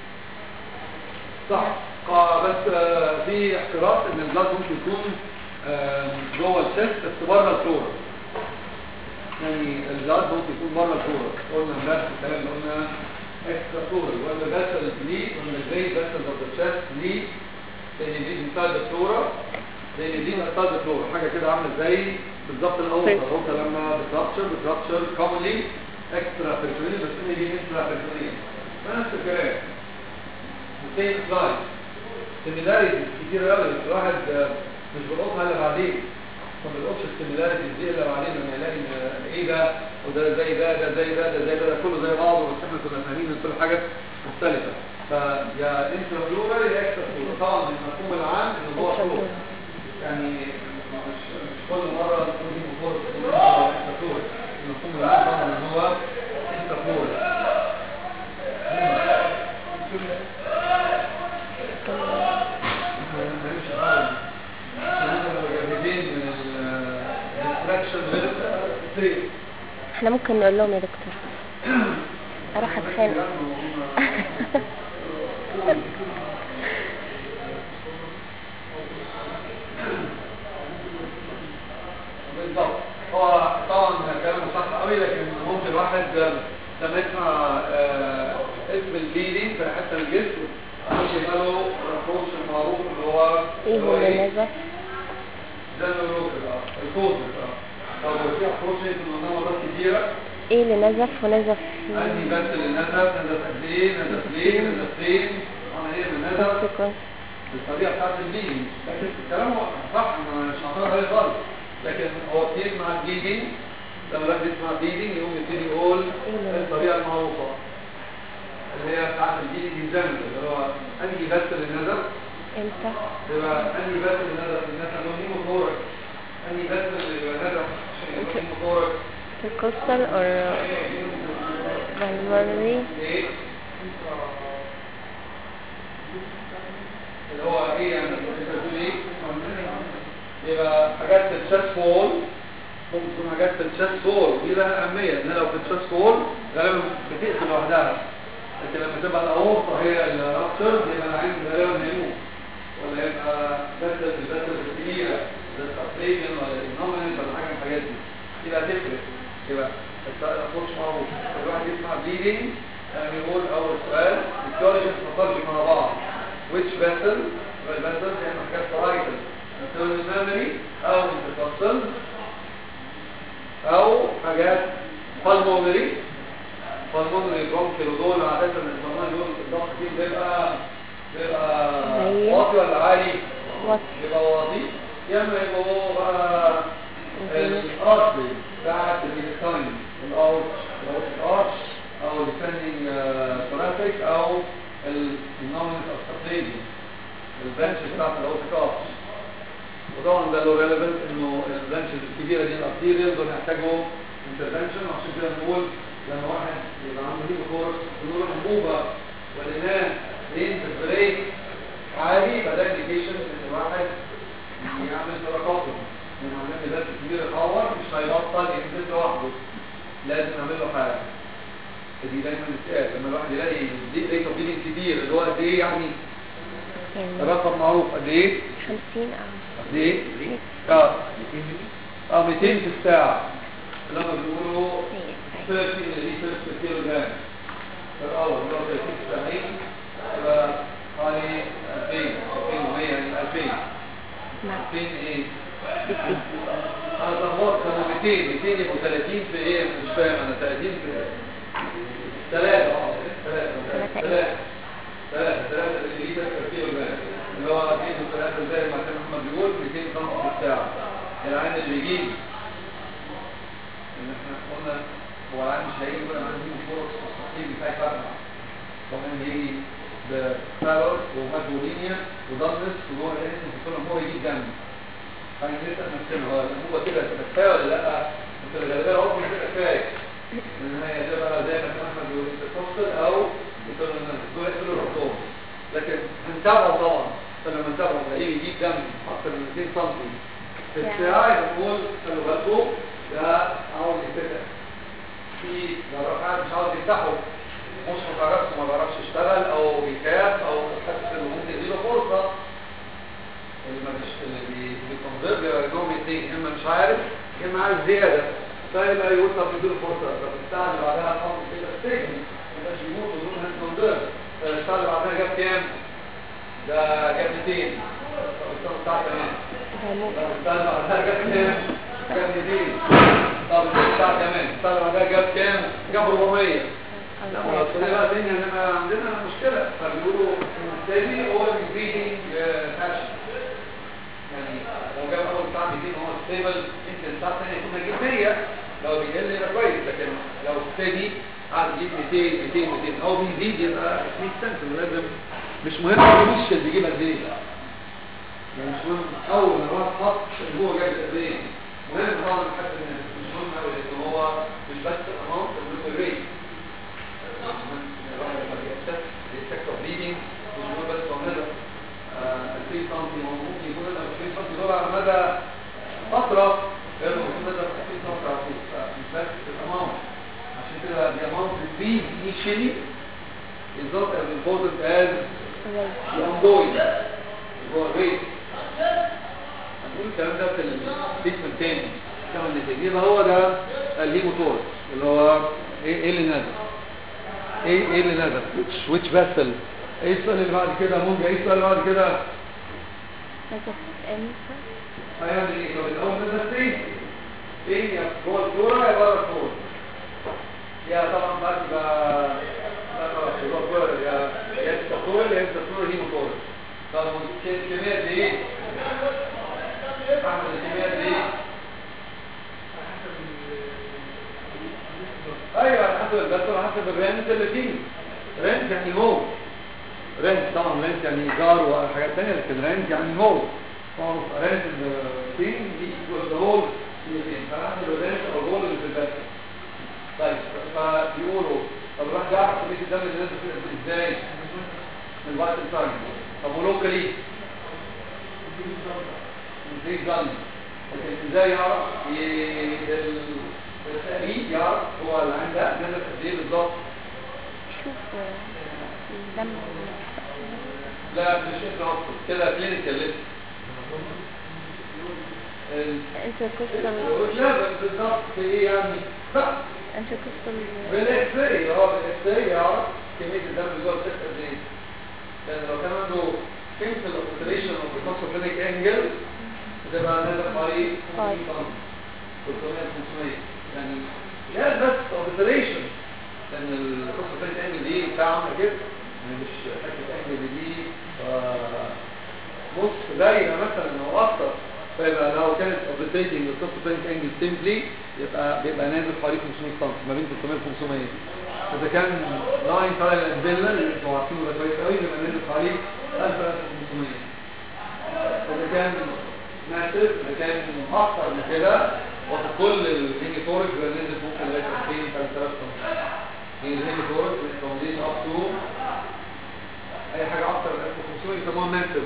صح آه، بس آه، في احتراز ان البلاد ممكن يكون آه، جوه الشيست بس بره الفلورا يعني البلاد ممكن يكون بره الفلورا قلنا امبارح في الكلام اللي قلنا اكسترا فلورا ولا فيسل ليه ولا جري فيسل اوف ذا شيست ليه لان دي انسايد الفلورا لان دي انسايد الفلورا حاجه كده عامله زي بالظبط الاول الاورطه لما بترابشر بترابشر كومنلي اكسترا بيرسونيل بس ان دي انترا بيرسونيل نفس الكلام سيم سلايد سيميلاريتيز كتير قوي الواحد آه، مش بيلقطها الا بعدين ما بيلقطش السيميلاريتيز دي الا بعدين لما يلاقي ان ايه ده وده زي ده ده زي ده ده زي ده, ده كله زي بعضه بس احنا كنا فاهمين ان كل حاجه مختلفه فيا انترا فلورال يا اكسترا فلورال طبعا المفهوم العام ان هو فلورال يعني مش مش كل مره نقول دي فلورال اكسترا فلورال المفهوم العام طبعا ان هو انترا فلورال احنا ممكن نقول لهم يا دكتور اروح اتخانق بالظبط هو طبعا كلامه صح قوي لكن ممكن الواحد لما يسمع آه، اسم البيدي في حته الجسم ممكن يبقى له رفوش المعروف اللي هو ايه هو اللي نزف ده اللي هو كده الكوز طب في افروش من مرات كتيره ايه اللي نزف ونزف انهي بس اللي نزف نزف قد ايه نزف ليه نزف فين عمل ايه من نزف consequence بالطريقه بتاعت البيدنج لكن الكلام هو صح انا مش معترض عليه خالص لكن هو كتير مع البيدنج لما الواحد يسمع بيدنج يقوم يبتدي يقول الطريقه المعروفه اللي هي بتاعت البيدنج اكزامبل اللي هو انهي بس اللي نزف امتى يبقى انهي بس اللي نزف الناس عندهم هيموثوركس انهي بس اللي يبقى نزف عشان يبقى هيموثوركس intercostal or vulvarily ايه اللي هو ايه يعني انت بتقول ايه يبقى حاجات الشاست فول ممكن تكون حاجات في الشاست فول ودي لها اهميه ان لو في الشاست فول غالبا بتقفل لوحدها لكن لما تبقى الاورطه هي الرابتر يبقى العين غالبا هيموت ولا يبقى بس البس الكبيره زي السبريجن ولا الانومنت ولا حاجه من الحاجات دي يبقى تفرق يبقى الابروش معروف الواحد يسمع بليدنج يقول اول سؤال الكيولوجي ما تفكرش مع بعض which vessel الفيسل يعني حاجات فرايتل internal memory او intercostal او حاجات pulmonary pulmonary bronchial ودول عادة الانسان دول الضغط فيه بيبقى بيبقى عالي. واطي ولا عالي؟ واطي. بيبقى واطي يا اما يبقوا بقى الارتري بتاعت الانسان الاورت الاورت الارش او الديفندنج ثوراسيك او النومنت اوف سبليجن البنش بتاعت الاورتيك ارش وطبعا ده له ريليفنت انه البنش الكبيره دي الارتيريال دول يحتاجوا انترفنشن وعشان كده بنقول لما واحد يبقى عنده هيموكورس بنقول انبوبه والاناث لين بريك عالي فده انديكيشن ان الواحد يعمل تراكم من عمليه ذات كبير اتعور مش هيبطل ينزل لوحده لازم نعمل له حاجه فدي دايما السؤال لما الواحد يلاقي دي ريت اوف كبير اللي هو قد ايه يعني يعني رقم معروف قد ايه؟ خمسين أو قد ايه؟ اه اه 200 في الساعه لما بيقولوا 30 لتر في كيلو جرام في الاول اللي هو 30 في 70 يبقى حوالي 2000 2100 يعني 2000 نعم 200 ايه سي سي انا اتلخبطت كانوا 200 200 يبقوا 30 في ايه مش فاهم انا 30 في ثلاثة اه ثلاثة ثلاثة ثلاثة ثلاثة ثلاثة اللي ليه ترتيب المال اللي هو 200 وثلاثة زي ما كان محمد بيقول 200 سم في الساعة العين اللي بيجي ان احنا قلنا هو العين مش هيجي يقول انا عندي فرص التصحيح بتاعي فرقع طبعا هيجي بفالور وماجولينيا ودارنس وهو الانس في كل هو يجيب جنب فنسأل نفسنا هو هو كده كفايه ولا لا؟ انت الغالبيه هو مش كده كفايه ان هي ده بقى زي ما كان احمد بيقول انت تفصل او بتقول ان الدول يقولوا الرسوم لكن هنتابعه طبعا فلما نتابعه نلاقيه يجيب جنب اكثر من 200 سم في الساعه نقول خلوا بالكم ده عاوز يتفتح في جراحات مش عاوز يفتحه مش متعرفش ما بيعرفش يشتغل او بيخاف او حاسس انه ممكن يديله فرصه اللي ما مش اللي بي- بيتنظر بيرجعهم الاثنين اما مش عارف يا اما عايز زياده فيبقى يقول طب نديله فرصه طب الساعه اللي بعدها خمس كده السجن ما يبقاش يموت بدون هاند تنظر الساعه اللي بعدها جاب كام؟ ده جاب 200 طب الساعه الساعه كمان هيموت طب الساعه اللي بعدها جاب كام؟ جاب 200 طب الساعه كمان الساعه اللي بعدها جاب كام؟ جاب 400 لا هو الطريقه بقى تانية انما عندنا مشكله فبيقولوا ان الثاني هو البريدنج فاشن يعني لو جاب اول ساعه 200 هو ستيبل يمكن الساعه الثانيه يكون هيجيب 100 لو بيقل يبقى كويس لكن لو الثاني قاعد يجيب 200 200 200 او بيزيد يبقى ميك سنس لازم مش مهم هو مش بيجيب قد ايه يعني مش مهم اول ما الواحد حط هو جايب قد ايه مهم طبعا حتى ان مش مهم قوي لان هو مش بس الاماونت الريت السكتور بليدنج مش مهم بس هو مدى 20 سم ممكن يكون لنا 20 سم دول على مدى فترة غير ممكن مدى 20 سم على طول فمش بس الاماونت عشان كده the amount decreased initially is not as important as the ongoing هو الريت هنقول الكلام ده في التريتمنت تاني كمان نتيجة يبقى هو ده الهيموتورس اللي هو ايه ايه اللي نزل ايه ايه اللي نزل which which vessel ايه السؤال اللي بعد كده مونجا ايه السؤال اللي بعد كده نزف امتى هيعمل ايه طب الاول نزل فين فين يا جوه الكوره يا بره الكوره يا طبعا بعد بقى لا خلاص جوه الكوره يا يا الكوره يا الكوره هيموتورس طب الكمية دي ايه؟ احمد الكمية دي ايه؟ ايوه على حسب البس على حسب الرنت اللي فيه رنت يعني هو رنت طبعا رنت يعني ايجار وحاجات تانية لكن رنت يعني هو معروف رنت الثين دي هول فعلى حسب الرنت او الهول اللي في البس طيب فبيقولوا طب الواحد يعرف كمية الدم اللي نازل فيه ازاي؟ من وقت التايم طب ولوكالي ازاي ظن لكن ازاي يعرف ي- ال- التقريب يعرف هو اللي عنده نزل قد ايه بالظبط شوف آه، الدم لا مش قادر اوصل كده كلينيكال لسه ال- انتركوستال لا بس بالظبط في ايه يعني لا انتركوستال بالاكس راي اه بالاكس راي يعرف كميه الدم اللي جوه الست قد ايه لان لو كان عنده سيمبل اوبريشن اوف كونسوفينيك انجل بتبقى نازل حوالي 500 سم 300 500 يعني لا بس اوبريشن لان الكونسوفينيك انجل دي بتاع عامله كده يعني مش حته انجل دي آه، نص دايره مثلا او اكتر فيبقى لو كانت اوبريتنج الكونسوفينيك انجل سيمبلي يبقى بيبقى نازل حوالي 500 سم ما بين 300 و 500 اذا كان لاين بارالل انديلا اللي انتوا عارفينه ده كويس قوي يبقى نازل حوالي 1500 اذا كان ماسف اذا كان اكتر من كده وفي كل الهيميتوريك يبقى نازل ممكن لغايه 2000 3000 سم هي الهيميتوريك ريكومنديشن اب تو اي حاجه اكتر من 1500 يسموها ماسف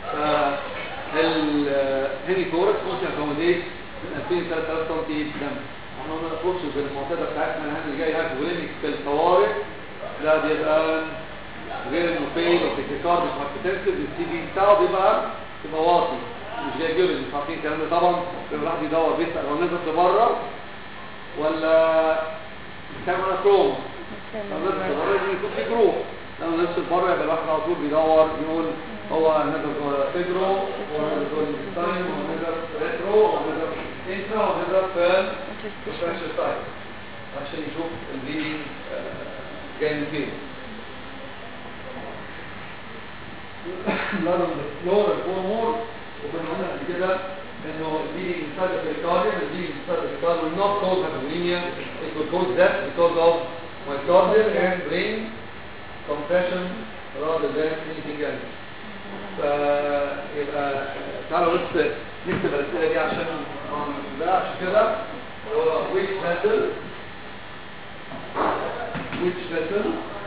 فالهيميتوريك ممكن اكوموديت من 2000 3000 سم دم احنا ما نقصدش بالمعتاد بتاعتنا ان احنا جاي هايبوغليميك في الطوارئ لا بيبقى غير انه فين التكيكارد مش هايبوتنسيف السي بي بتاعه بيبقى بيبقى واطي مش جاي جيرن مش عارفين الكلام ده طبعا بيبقى الواحد يدور بيسال هو نزل لبره ولا كاميرا كروم لو نزل لبره يكون في جروح لو نزل بره يبقى الواحد على طول بيدور يقول هو هنضرب فيدرو وهنضرب ستاين وهنضرب ريترو وهنضرب انترا وهنضرب بريشر سايد عشان يشوف البليدنج جاي من فين blood on the floor and four more وكنا قلنا قبل كده انه البليدنج inside the pericardium the bleeding inside the pericardium will not cause hypovolemia it will cause death because of myocardial and brain compression rather than anything else فيبقى تعالوا بس نكتب الاسئله دي عشان ده عشان كده هو which vessel which vessel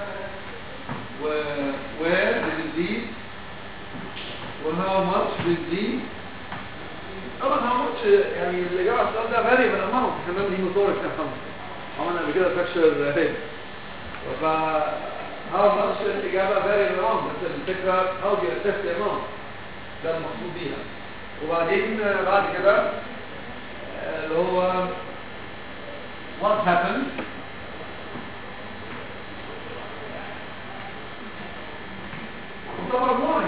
و- where did it bleed و how much did it bleed طبعا how much يعني الاجابه على السؤال ده فاري من amount كمان دي موتورك يا محمد عملنا قبل كده فراكشر هيد ف how much الاجابه فاري من amount بس الفكره how do you assess the amount ده المقصود بيها وبعدين بعد كده آه، اللي هو what happened وطبعا why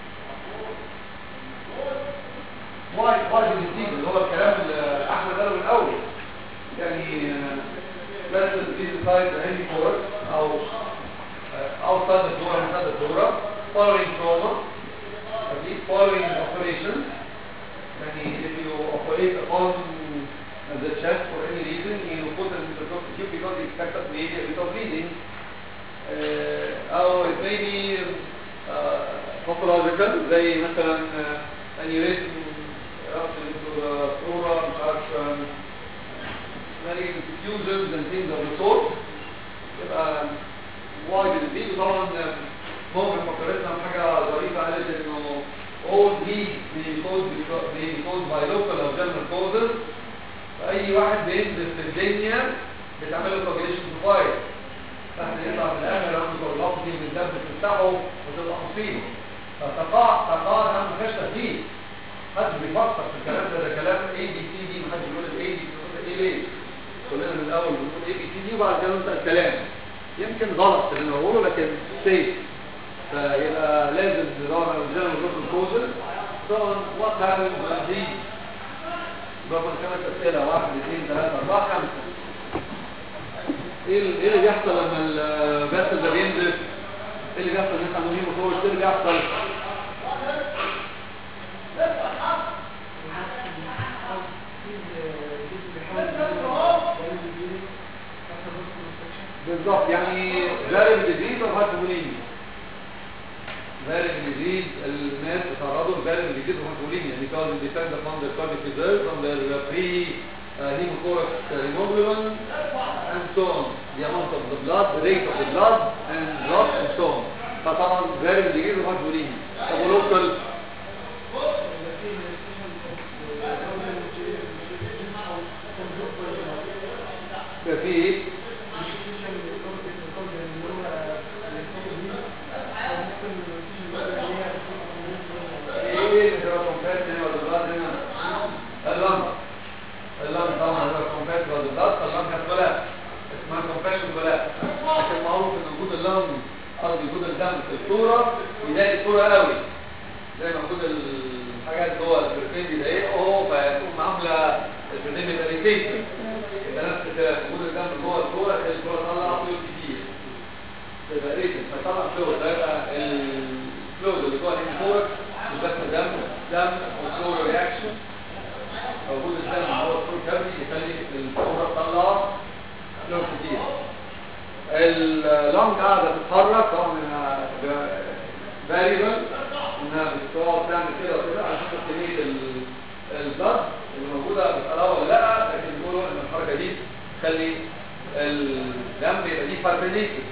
why why did you see اللي هو الكلام اللي احمد قاله من الاول يعني بس في سايد عندي كورس او uh, outside the flora inside the flora following trauma at least following operation يعني if you operate upon the chest for any reason you put an endoscopic tube because you expect that maybe a bit of bleeding uh, او it may be uh, pathological زي مثلا uh, aneurysm eruption into the flora مش عارف um, many fusions and things of the sort يبقى وايد الفيديو طبعا ممكن فكرتنا بحاجة ظريفة قالت انه all these may be caused may be caused by local or general causes فأي واحد بينزل في الدنيا بتعمل له coagulation profile فاحنا يطلع في الآخر عنده coagulopathy بالدم بتفتحه وتبقى مصيبة فتقع تقع عنده فشل فيه حد بيفكر في الكلام ده ده كلام اي بي سي دي محدش بيقول الاي بي سي ايه ليه كلنا من الاول بنقول اي بي سي دي وبعد كده ننسى الكلام يمكن غلط اللي انا بقوله لكن سيف فيبقى لازم ندور على الجنرال جروب كوزل طبعا وات هابنز دي رقم خمس اسئله واحد اثنين ثلاثه اربعه خمسه ايه ال- ايه اللي بيحصل لما الباسل ده بينزل ايه اللي بيحصل الناس عندهم هيموتوج ايه اللي بيحصل بالظبط يعني فارق ديزيز او هارتولينيا فارق ديزيز الناس بتعرضوا لفارق ديزيز وهارتولينيا because it depends upon the cardiac reserve on their pre uh, hemothorax hemoglobin and so on the amount of the blood the rate of the blood and blood and so on فطبعا فارق ديزيز وهارتولينيا طب ولوكال في ايه ايه اللي هو كومباس هنا ولا البلاد هنا اللمب اللمب طبعا هو كومباس ولا البلاد فاللمب هتبلاء اسمها كومباشن بلاء لكن معروف ان وجود اللمب قصدي وجود الدم في الصوره يضايق الصوره قوي زي ما وجود الحاجات جوه البرفين بيضايقه فيكون عامله البرفين بيبقى ريتيشن يبقى نفس الكلام وجود الدم جوه الصوره تخلي الصوره تطلع فلوس كتير تبقى ريتن فطلع فلوس فيبقى الفلوس اللي جوه الهيموثوركس مش بس دم دم وفلور رياكشن وجود الدم جوه الفلور كافيتي يخلي الصوره تطلع فلوس كتير اللونج قاعده تتحرك طبعا انها فاريبل انها بتقعد تعمل كده وكده على حسب كميه ال- البلد اللي موجوده بتقراها ولا لا لكن بيقولوا ان الحركه دي تخلي الدم يبقى دي فاربينيتد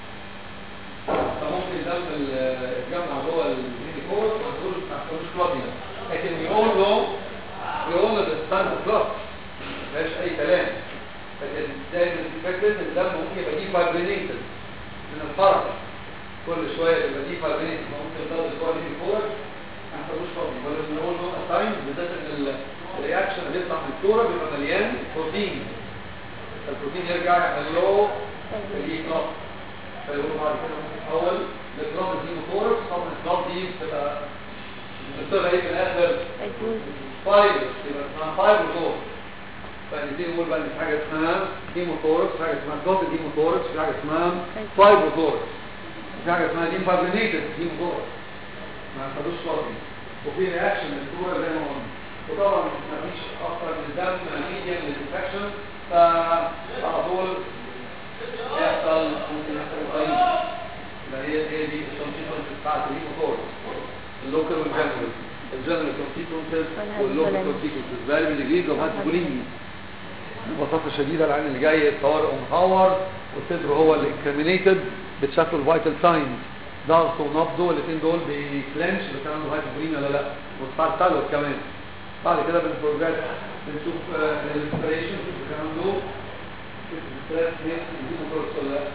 فممكن دم الجمع جوه الهيميكوز ما تقولش ما تقولش كلابيا لكن بيقول له بيقول له ده ستاند كلاب ما فيهاش اي كلام لكن دايما في فكره ان الدم ممكن يبقى دي فايبرينيتد من الحركه كل شويه يبقى دي فايبرينيتد ممكن تضرب جوه الهيميكوز ما تقولش كلابيا ولا بنقول له ساينز بالذات ان الرياكشن اللي بيطلع من الصوره بيبقى مليان بروتين البروتين يرجع يعمل له الايقاف فيقولوا بعد كده ممكن تحول لكلاب دي موتوركس طبعا الكلاب دي بتبقى بتبقى ايه في الاخر أيوه فايبر يبقى اسمها فايبر موتور فنبتدي نقول بقى ان في حاجه اسمها هيموتوركس في حاجه اسمها كلاب هيموتوركس في حاجه اسمها فايبر موتوركس في حاجه اسمها دي فابرينيتد هيموتوركس ما خدوش فاضي وفي رياكشن للصوره زي ما قلنا وطبعا ما فيش اكتر من دم ميديم للانفكشن فعلى طول يحصل ممكن يحصل طيب ده هي هي دي الكونسيكونس بتاعت الهيموتوركس اللوكال والجنرال الجنرال كونسيكونسز واللوكال كونسيكونسز فاري بالانجليزي وهات بوليني ببساطه شديده العين اللي جاي طوارئ ومحور والصدر هو اللي انكريمينيتد بتشكل الفيتال ساينز ضغط ونبضه الاثنين دول بيكلانش بس عنده هايبوبوليميا ولا لا وسبار تالوت كمان بعد كده بنبروجريس بنشوف الانسبريشن نشوف اذا كان عنده ستريس هيت دي موتور ولا لا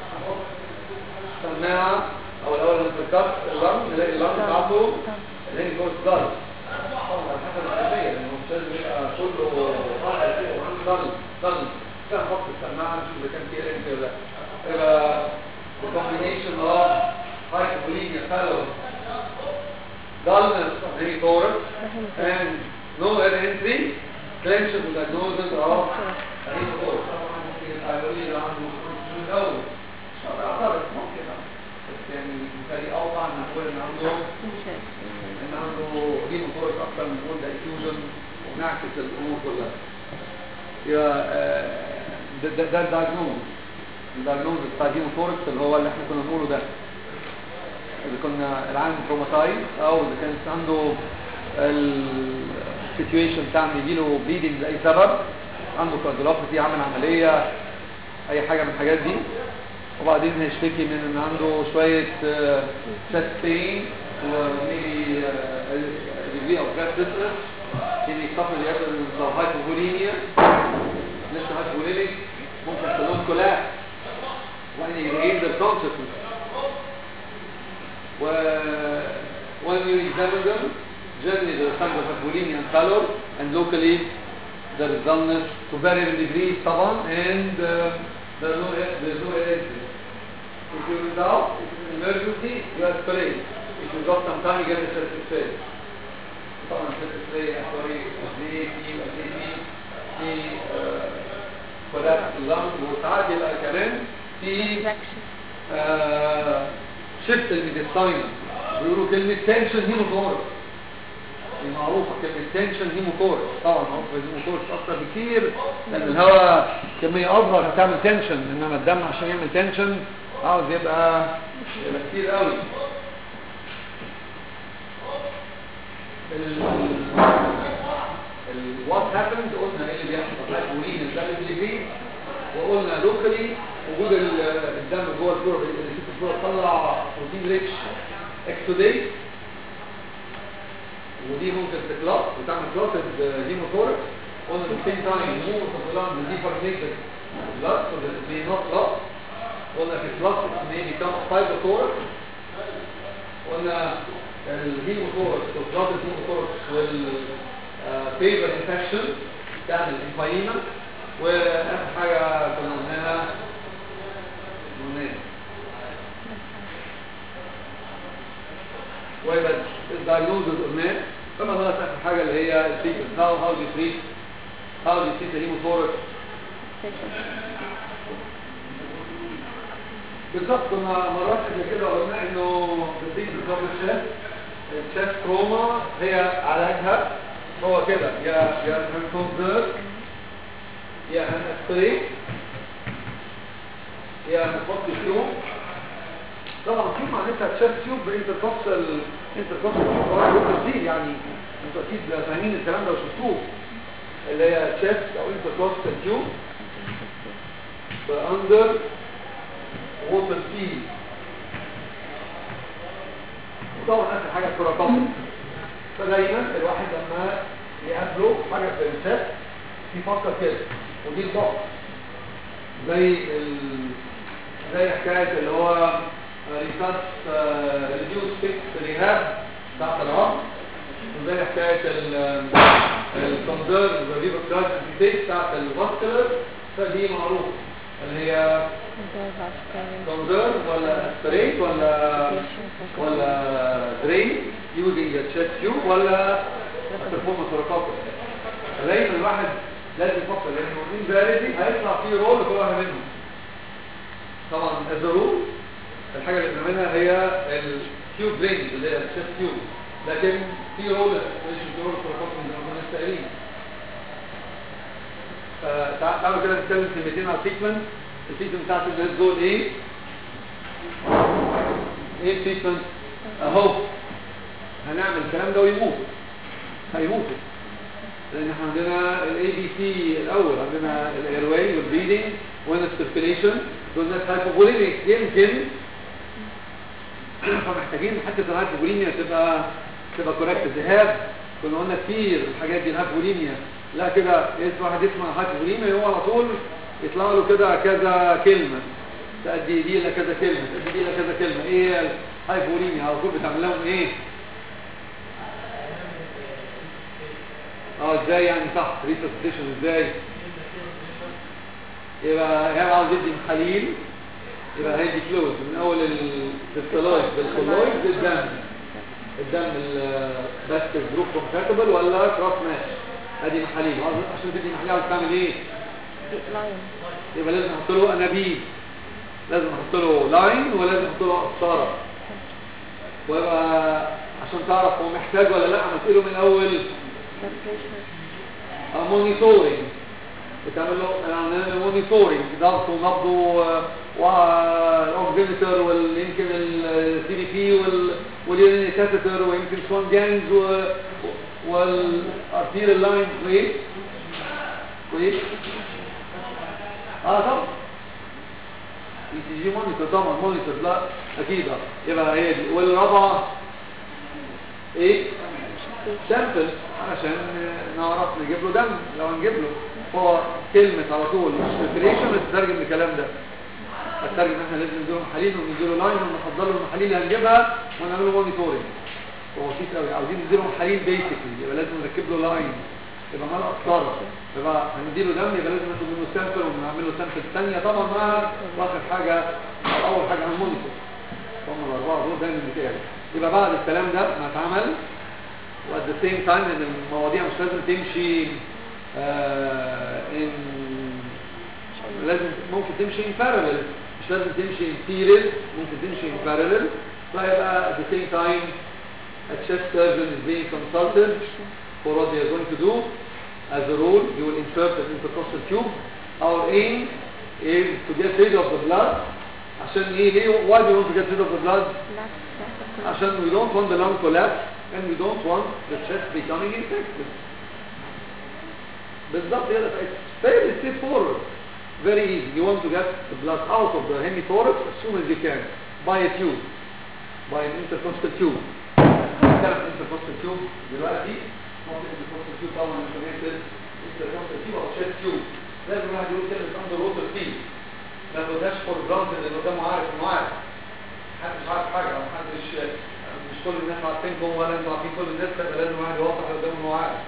سماعه او الاول نفكر اللنج نلاقي اللنج بتاعته اللي هي جوه الضغط طبعا على حسب الخلفيه لانه مش لازم يبقى كله طالع كده وعنده ضغط ضغط كان نحط السماعه نشوف اذا كان فيها انت ولا لا يبقى the combination of hypovolemia fellow dullness of the thorax and no air entry clenches with diagnosis of hemothorax طبعا ممكن يبقى يقول لي ده عنده من الاول مش هعترض ممكن بس يعني بالتالي اوضح ان نقول ان عنده ان عنده هيموثوركس اكتر من نقول ده effusion ونعكس الامور كلها يبقى آه، ده ده ده الدايجنوز الدايجنوز بتاع هيموثوركس اللي هو اللي احنا كنا بنقوله ده اذا كنا العين تروماتايز او اذا كان عنده السيتويشن بتاع ان يجيله بليدنج لاي سبب عنده كارديولوباثي عامل عمليه اي حاجه من الحاجات دي وبعدين هيشتكي من ان عنده شويه chest pain وميبي degree of breathlessness يعني يصفر يقدر لو هايبوفوليميا لسه هايبوفوليميك ممكن يحصل لهم كولاس وبعدين يجين their consciousness و when you examine them generally there are signs of hypovolemia and pallor and locally there is dullness to varying degrees طبعا and uh, there is no there is no entry if you result if it's an emergency you escalate if you got some time you get a chest x-ray طبعا chest x-ray sorry في في في في كولابس اللنج وساعات يبقى كمان في شفت الميديستاينر بيقولوا كلمة تنشن هيموكورس دي معروفة كلمة تنشن هيموكورس طبعا معروفة الهيموكورس أكتر بكتير لأن الهواء كمية أكبر هتعمل تنشن إنما الدم عشان يعمل تنشن عاوز يبقى يبقى كتير قوي وات هابند قلنا ايه اللي بيحصل هايبولين الدم اللي وقلنا لوكالي وجود الدم جوه الفلور اللي في الفلور طلع بروتين ريتش اكسوديت ودي ممكن تكلاس وتعمل كلاسد هيموثوركس قلنا في السيم تايم مو تطلع دي فرنيتك بلاد so that it may not loss قلنا في كلاس it may become fibrothorax قلنا الهيموثوركس وكلاس الهيموثوركس وال فيفر انفكشن تعمل انفايما واخر حاجه كنا قلناها قلناها ويبقى الدايجنوزز قلناه فما ناقص اخر حاجه اللي هي التريتمنت هاو هاو دي تريت هاو دي تريت الهيموثوركس بالظبط كنا مرات قبل كده قلنا انه بتيجي بالظبط الشاف الشاف تروما هي علاجها هو كده يا يا هنكونزر يا هنسبري يا هنحط تيوب طبعا في معناتها تشاف تيوب بانتركوستال انتركوستال دي يعني انتوا اكيد فاهمين الكلام ده وشفتوه اللي هي تشاف او انتركوستال تيوب اندر ووتر فيل وطبعا اخر حاجه الكوراكوبل فدايما الواحد لما يقابله حاجه في الشات يفكر كده ودي الضغط زي ال... زي حكايه اللي هو ريسات ريديوس فيكس ريهاب بتاعت العظم وزي حكايه الكونزيرف ريفر كلاس بتاعت الفاسكولار فدي معروفه اللي هي كونزرف ولا اسبريت ولا ولا درين يوزنج تشيست تيوب ولا ترفورم ثوركوكس دايما الواحد لازم يفكر لانه انفاليدي هيطلع فيه رول لكل واحد منهم طبعا الضرور الحاجه اللي بنعملها هي التيوب درين اللي هي التشيست تيوب لكن في رول مش رول ثوركوكس زي ما كنا سائلين فتعالوا كده نتكلم كلمتين على التريتمنت التريتمنت بتاعت الناس دول ايه ايه التريتمنت اهو هنعمل الكلام ده ويموت هيموتوا لان احنا عندنا الاي بي سي الاول عندنا الايرواي والبريدنج وهنا السيركيليشن دول ناس هايبوبوليميك يمكن فمحتاجين حتى الهايبوبوليميا تبقى تبقى كوركت ذهاب كنا قلنا كتير الحاجات دي الهايبوبوليميا لا كده اسم واحد يسمع هايبوبوليميا هو على طول يطلع له كده كذا كلمه تأدي دي إلى كذا كلمة تأدي دي إلى كذا كلمة إيه الهايبوليميا على طول بتعمل لهم إيه اه ازاي يعني صح ريسبستيشن ازاي يبقى هي عاوز يدي محاليل يبقى هيدي فلويد من اول الكريستالويد بالكولويد للدم الدم بس جروب كومباتبل ولا كروس ماتش ادي محاليل عشان تدي محاليل عاوز تعمل ايه يبقى لازم احط له انابيب لازم احط له لاين ولازم احط له قسطره ويبقى عشان تعرف هو محتاج ولا لا عملت له من الاول مونيتورنج بتعمل له مونيتورنج ضغط ونبضه والاوكسيمتر ويمكن السي دي بي واليورين كاتيتر ويمكن سوان جانز والارتيريال لاين كويس كويس اه طبعا اي سي جي مونيتور طبعا مونيتور لا اكيد يبقى هي دي والرابعه ايه سامبل عشان نعرف نجيب له دم لو هنجيب له هو كلمة على طول مش بريبريشن بتترجم الكلام ده هتترجم ان احنا لازم نديله محاليل ونديله لاين ونحضر له المحاليل اللي هنجيبها ونعمل له مونيتورنج هو بسيط قوي عاوزين نديله محاليل بيسكلي يبقى لازم نركب له لاين يبقى مال قسطره يبقى هنديله دم يبقى لازم ناخد منه سامبل ونعمل له سامبل ثانيه طبعا مع واخر حاجه او اول حاجه عن المونيتور هم الاربعه دول دايما بتاعي يبقى بعد الكلام ده ما اتعمل وات ذا سيم تايم ان المواضيع مش لازم تمشي آه ان لازم ممكن تمشي ان بارallel مش لازم تمشي ان سيريز ممكن تمشي ان بارallel فيبقى at the same time a chest surgeon is being consulted for what they are going to do as a rule you will insert an intercostal tube our aim is to get rid of the blood عشان ايه ليه why do you want to get rid of the blood عشان we don't want the lung collapse and we don't want the chest becoming infected بالضبط كده it's very straightforward very easy you want to get the blood out of the hemithorax as soon as you can by a tube by an intercostal tube هنتكلم intercostal tube دلوقتي ممكن intercostal tube طبعا informated intercostal tube او chest tube لازم الواحد يقول كلمة under water fee ما تاخدهاش فور جرانتد اللي قدامه عارف انه عارف محدش عارف حاجة او محدش مش كل الناس عارفينكم ولا انتوا عارفين كل الناس فبقى لازم الواحد يوضح قدامه انه عارف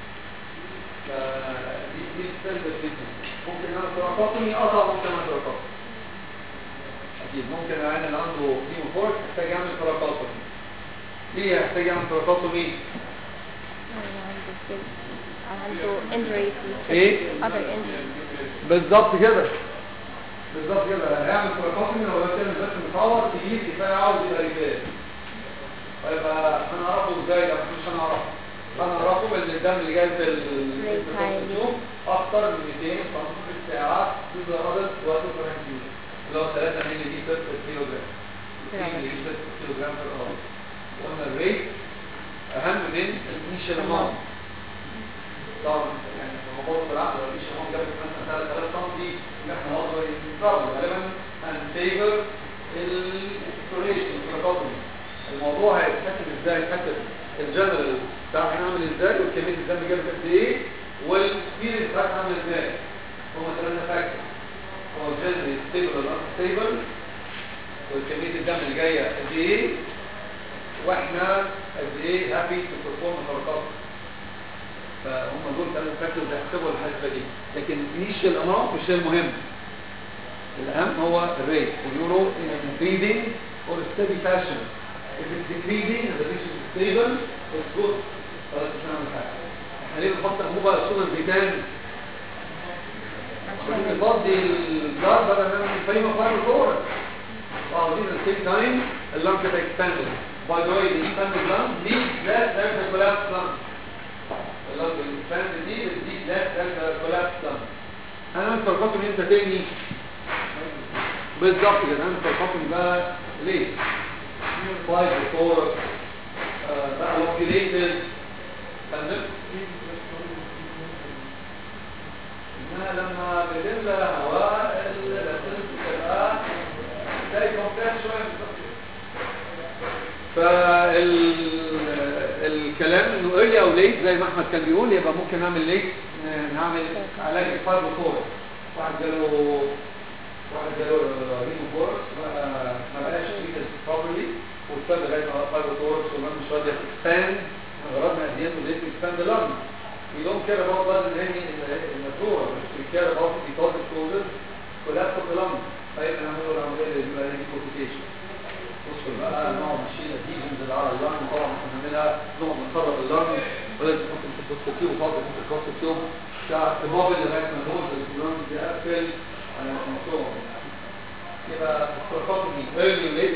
فدي دي ستاندرد جدا ممكن انا تراكمي اه طبعا ممكن انا تراكمي اكيد ممكن العين اللي عنده ديمو فورك يحتاج يعمل تراكمي ليه يحتاج يعمل تراكمي عنده injury ايه other injury بالظبط كده بالظبط كده هيعمل تراكمي لو كان بس مصور تجيب كفايه عاوز يبقى رجال فيبقى هنعرفه ازاي ده مش هنعرفه هنعرفه ان الدم اللي جاي في اليوم اكتر من 200 في الساعه بضربه وقت الفرنسي اللي هو 3 مللي لتر في الكيلو جرام 2 مللي لتر في الكيلو جرام في الارض وقلنا الريت اهم من الانيشال اماونت طبعا يعني في الموضوع بالعقل لو الانيشال اماونت جابت مثلا 3000 سم دي احنا نقدر نستخدم غالبا هنفيفر الاكسبلوريشن التراكمي الموضوع هيتحسب ازاي هيتحسب الجنرال بتاعك عامل ازاي والكميه الدم جابت قد ايه والسبيرنس بتاعك عامل ازاي هما ثلاثه فاكتور هو الجنرال ستيبل ولا ستيبل والكميه الدم اللي جايه قد ايه واحنا قد ايه هابي تو بيرفورم الحركات فهم دول ثلاثه فاكتورز هيحسبوا الحسبه دي لكن الانيشال اماونت مش المهم الاهم هو الريت وبيقولوا in an increasing or steady fashion if it's decreasing and the patient is stable it's good خلاص مش هنعمل حاجه احنا ليه بنحط انبوبه الصوره البيتان عشان نفضي الجار بدل ما نعمل فايمه فايمه صوره اه دي at the same time اللنج كده expanded by the way the expanded lung leads less than the collapsed lung اللنج expanded دي بتزيد less than the collapsed lung انا مش فرقته من امتى تاني بالظبط كده انا فرقته بقى ليه فايف فور بقى لوكيليتد فاهم انها لما بتملى هواء الاسيد بتبقى زي كومبريس شويه فال الكلام انه ايرلي او ليت زي ما احمد كان بيقول يبقى ممكن نعمل ليت نعمل علاج الفايبر فور واحد جاله واحد جاله ريمو فورس ما بقاش تريتد بروبرلي واستنى لغايه ما فايبر فورس وما مش راضي اكسباند غرضنا قد ايه ليت اكسباند لانج We don't care about blood in any in the, in the flora. We care about deposit causes collapse of the lung. طيب نعمل له العمليه اللي بيبقى هي ديكوتيشن. بص بقى نقعد نشيل الديجنز اللي على اللنج طبعا مش هنعملها نقعد نخرج اللنج ولازم نحط الكوستوكيو وفاضل نحط الكوستوكيو بتاع الموبل لغايه ما نوصل اللنج يقفل على الكونسوم. يبقى الكوركوتومي ايرلي ليت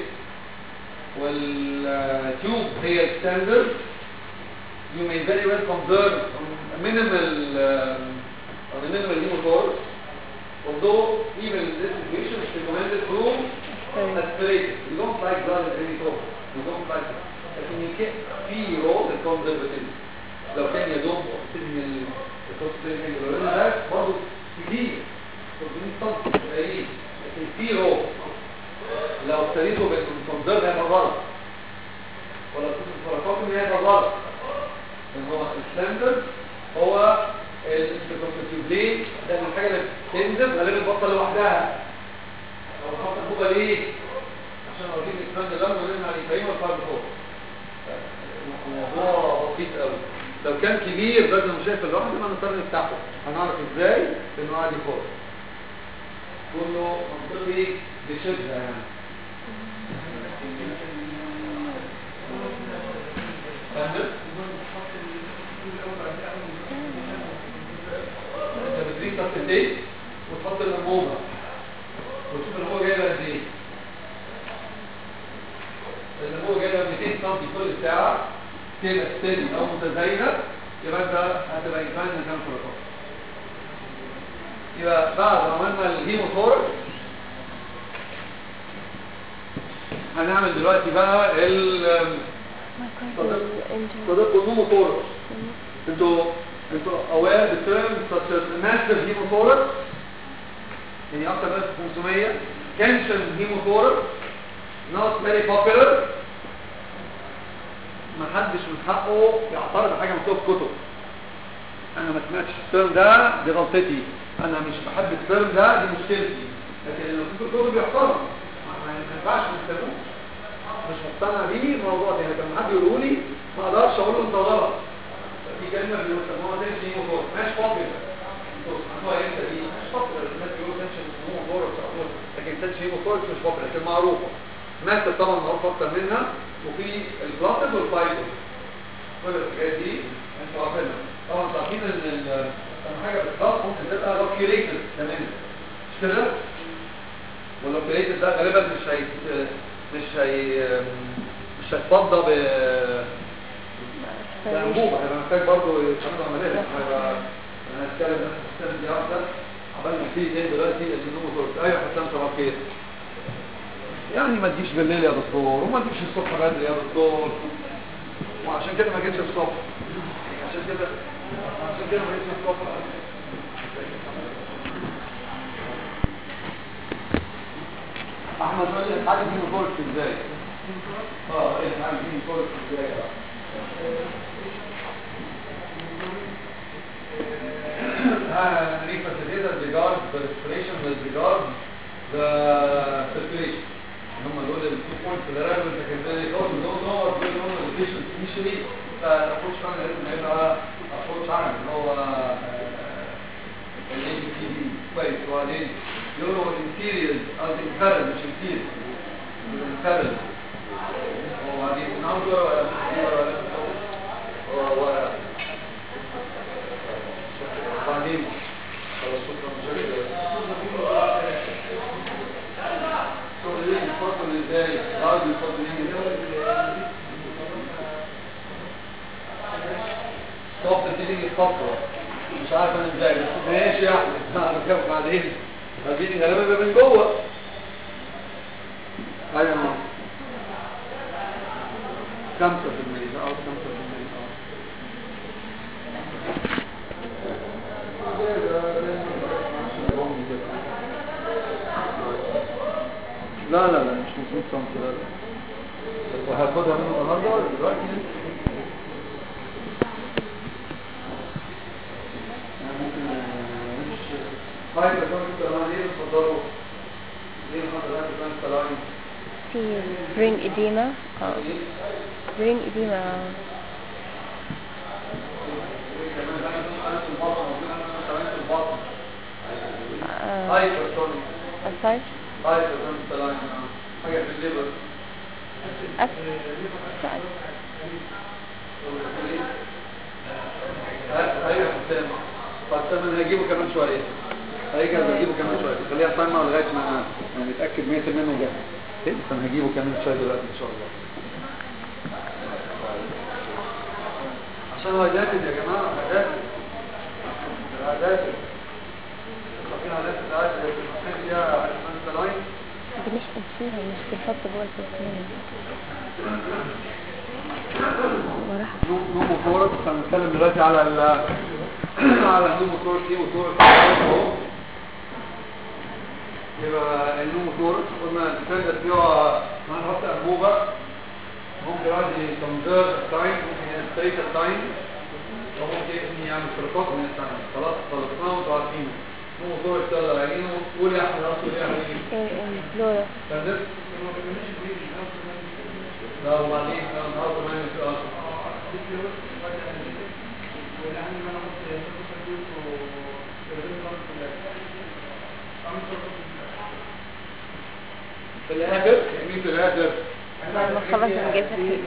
والتيوب هي الستاندرد you may very well conserve a minimal uh, on a minimal hematox although even in this situation it's recommended to aspirate we don't like blood in any form we don't like it لكن يمكن في رول الكونزرفتيف لو كان يا دوب سن الكونزرفتيف ده برضه كتير 300 سم قليل لكن في رول لو ابتديته بالكونزرف هيبقى غلط ولا الفرقات هيبقى غلط ان هو الستاندرد هو الكونسيتيف ليه لان الحاجه اللي بتنزل غالبا بتبطل لوحدها او بتبطل فوق ليه عشان اوريك الكلام ده لما قلنا عليه فاهم الفرق فوق الموضوع بسيط قوي لو كان كبير بدل ما شايف لوحده ما نضطر نفتحه هنعرف ازاي انه عادي فوق كله منطقي بشده يعني فاهم انت بتريد تفتيت وتحط الانبوبه وتشوف الانبوبه جايبه قد ايه الانبوبه جايبه 200 سم كل ساعه كده ستيدي او متزايده يبقى انت هتبقى انسان مكان فرقات يبقى بعد ما عملنا الهيموثوركس هنعمل دلوقتي بقى ال صديق النوموثوركس انتوا انتوا aware the terms such as massive hemothorax يعني اكتر من 500 tension hemothorax not very popular ما حدش من حقه يعترض على حاجه مكتوبه في كتب انا ما سمعتش الترم ده دي غلطتي انا مش بحب الترم ده دي مشكلتي لكن لو في كتب بيحترم ما ينفعش ما نستخدموش مش مقتنع بيه الموضوع ده لما حد يقوله لي ما اقدرش اقول له انت غلط دي كلمه بيسموها تنشن هيموتور مش بوبيلر بتسموها امتى دي مش بوبيلر الناس بيقولوا تنشن هيموتور لكن تنشن هيموتور مش بوبيلر لكن معروفه ماسك طبعا معروف اكتر منها وفي البلاتد والفايبر كل الحاجات دي انتوا عارفينها طبعا انتوا عارفين ان اهم حاجه بالظبط ممكن تبقى لوكيوليتد تمام مش كده؟ واللوكيوليتد ده غالبا مش هي مش هي مش هيتفضى ب بأنبوبة هيبقى محتاج برضه يتعمل عملية هيبقى انا هتكلم بس السنة دي واحدة عبال ما تيجي تاني دلوقتي النوم دول ايوه حسام صباح خير يعني ما تجيش بالليل يا دكتور وما تجيش الصبح بدري يا دكتور وعشان كده ما جيتش الصبح عشان كده عشان كده ما جيتش الصبح احمد قال لي الحاجه دي مفورك ازاي اه ايه الحاجه دي مفورك ازاي اه refacilitated regards the respiration with regards the circulation هم دول التو بوينتس اللي راجل سكندري كود دول نور دول نور البيشنت انيشلي فالابروتش كان لازم يبقى ابروتش عام اللي هو ال سي دي كويس وبعدين يقولوا الانتيريال قصدي الكارل مش انتيريال الكارل وبعدين نعم دور ولا ولا ولا وبعدين خلاص شكرا مشاكل شغل ايه يفضل ازاي عاوز يفضل ايه صوت تيجي الخطوه مش عارف انا ازاي بس ماشي يا احمد هعرف كيف بعدين بعدين غالبا بيبقى من جوه ايوه يا ماما خمسة في المية اه خمسة في المية اه لا لا لا مش 500 سم لا لا بس هاخدها منه النهارده ولا دلوقتي يعني ممكن آه، مش هاي بكون كمان ليه بتفضلوا ليه حضرتك كمان سلاين في brain edema اه brain edema كمان بقى في البطن وفي كمان في البطن آه، هاي بكون aside هاي بكون سلاين حاجة في الليبر aside ايوه حسام حسام انا هجيبه كمان شويه هيجي انا هجيبه كمان شويه خليها تايمر لغايه ما ما نتاكد 100% انه جاهز إيه، بس انا هجيبه كمان شويه دلوقتي ان شاء الله عشان هو داخل يا جماعه هو داخل هو داخل خاطين على نفس العادة اللي بنحط فيها عشان لاين بنحقن فيها مش بنحط جوه البطنية وراح نوموثوركس هنتكلم دلوقتي على ال على النوموثوركس ايه وثوركس اهو يبقى النوموثوركس قلنا الديفندر فيها هنحط انبوبه ممكن واحد يكونزيرف التايم ممكن يستريت التايم وممكن يعمل فرقات من التايم خلاص خلصناه وانتوا عارفين نوموثوركس يلا عينه قول يا احمد راسه ايه يا حبيبي الفلورا فندم لا وبعدين كان النهارده ما يمشي في الاخر مين في الاخر بعد ما خلص نجيبها فيه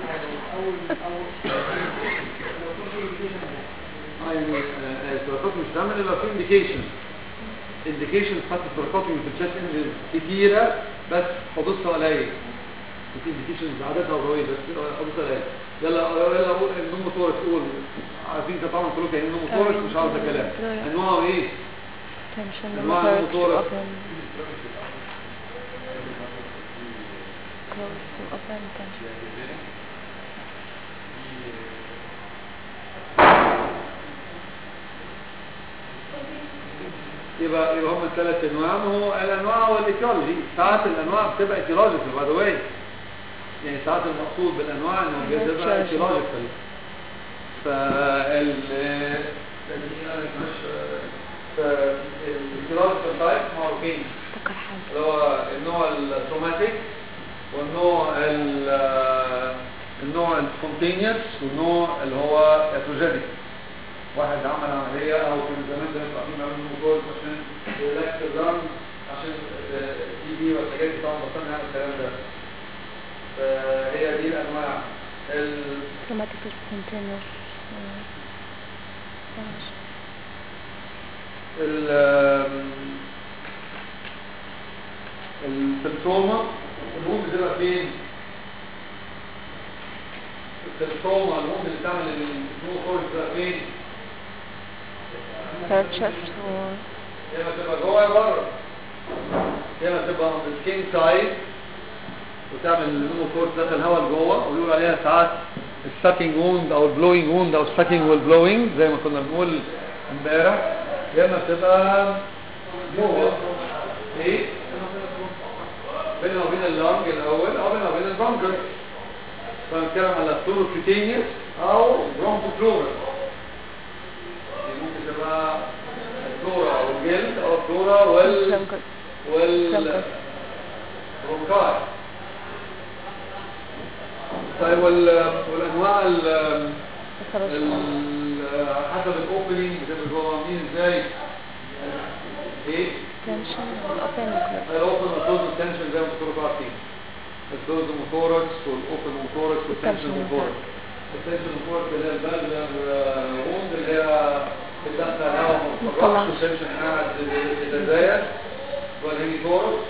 اه يعني السرطات مش دايما يبقى في انديكيشن انديكيشن بتاعت السرطات من الشات انجن كتيره بس حدوثها قليل في انديكيشنز عددها قليل بس حدوثها قليل يلا يلا قول النوموثوركس قول عارفين كده طبعا كلكم يعني النوموثوركس مش عاوز كلام انواعه ايه tension أنواع pneumothorax to الموتورة. open close to open tension يبقى يبقى هم الثلاث انواع ما هو الانواع هو الايتيولوجي ساعات الانواع بتبقى ايتيولوجيكال باي ذا واي يعني ساعات المقصود بالانواع انه بتبقى Etiological. ايتيولوجيكال فال الايتيولوجيكال تايب معروفين افتكر حاجة اللي هو النوع التروماتيك والنوع ال- النوع السبونتينيوس والنوع اللي هو اتروجينيك واحد عمل عملية او كان زمان ده يبقى فيه معمول موجود عشان يلاكس الرم عشان تي بي والحاجات دي طبعا بطلنا نعمل الكلام ده فهي دي الانواع ال- traumatic spontaneous uh, damage. ال السيمتوما الهون بتبقى فين؟ السيمتوما الهون اللي بتعمل النوم بتبقى فين؟ third chest or يا اما تبقى جوه يا بره يا اما تبقى on the skin side وتعمل النوم كورس داخل الهواء لجوه ويقول عليها ساعات الساكينج ووند او البلوينج ووند او الساكينج والبلوينج زي ما كنا بنقول امبارح يا اما تبقى جوه ايه بينها وبين اللانج الاول او بينها وبين البانكر فنتكلم على ثوروكيتينيوس او برونكوفلورا ممكن تبقى الفلورا او الجلد او الفلورا وال Bronchus. وال Bronchus. برونكاي طيب وال... والانواع ال... Thorough ال... حسب الاوبننج بتبقى جوه عاملين ازاي ايه tension open close الاوبن والكلوز والتنشن زي ما بتقولوا عارفين الكلوز موتوركس والاوبن موتوركس والتنشن والتنشن موتوركس التنشن موتوركس اللي هي البلغر ووند اللي هي بتدخل هواء ما طبعا. بتطلعش والتنشن قاعد يتزايد والهيميتوركس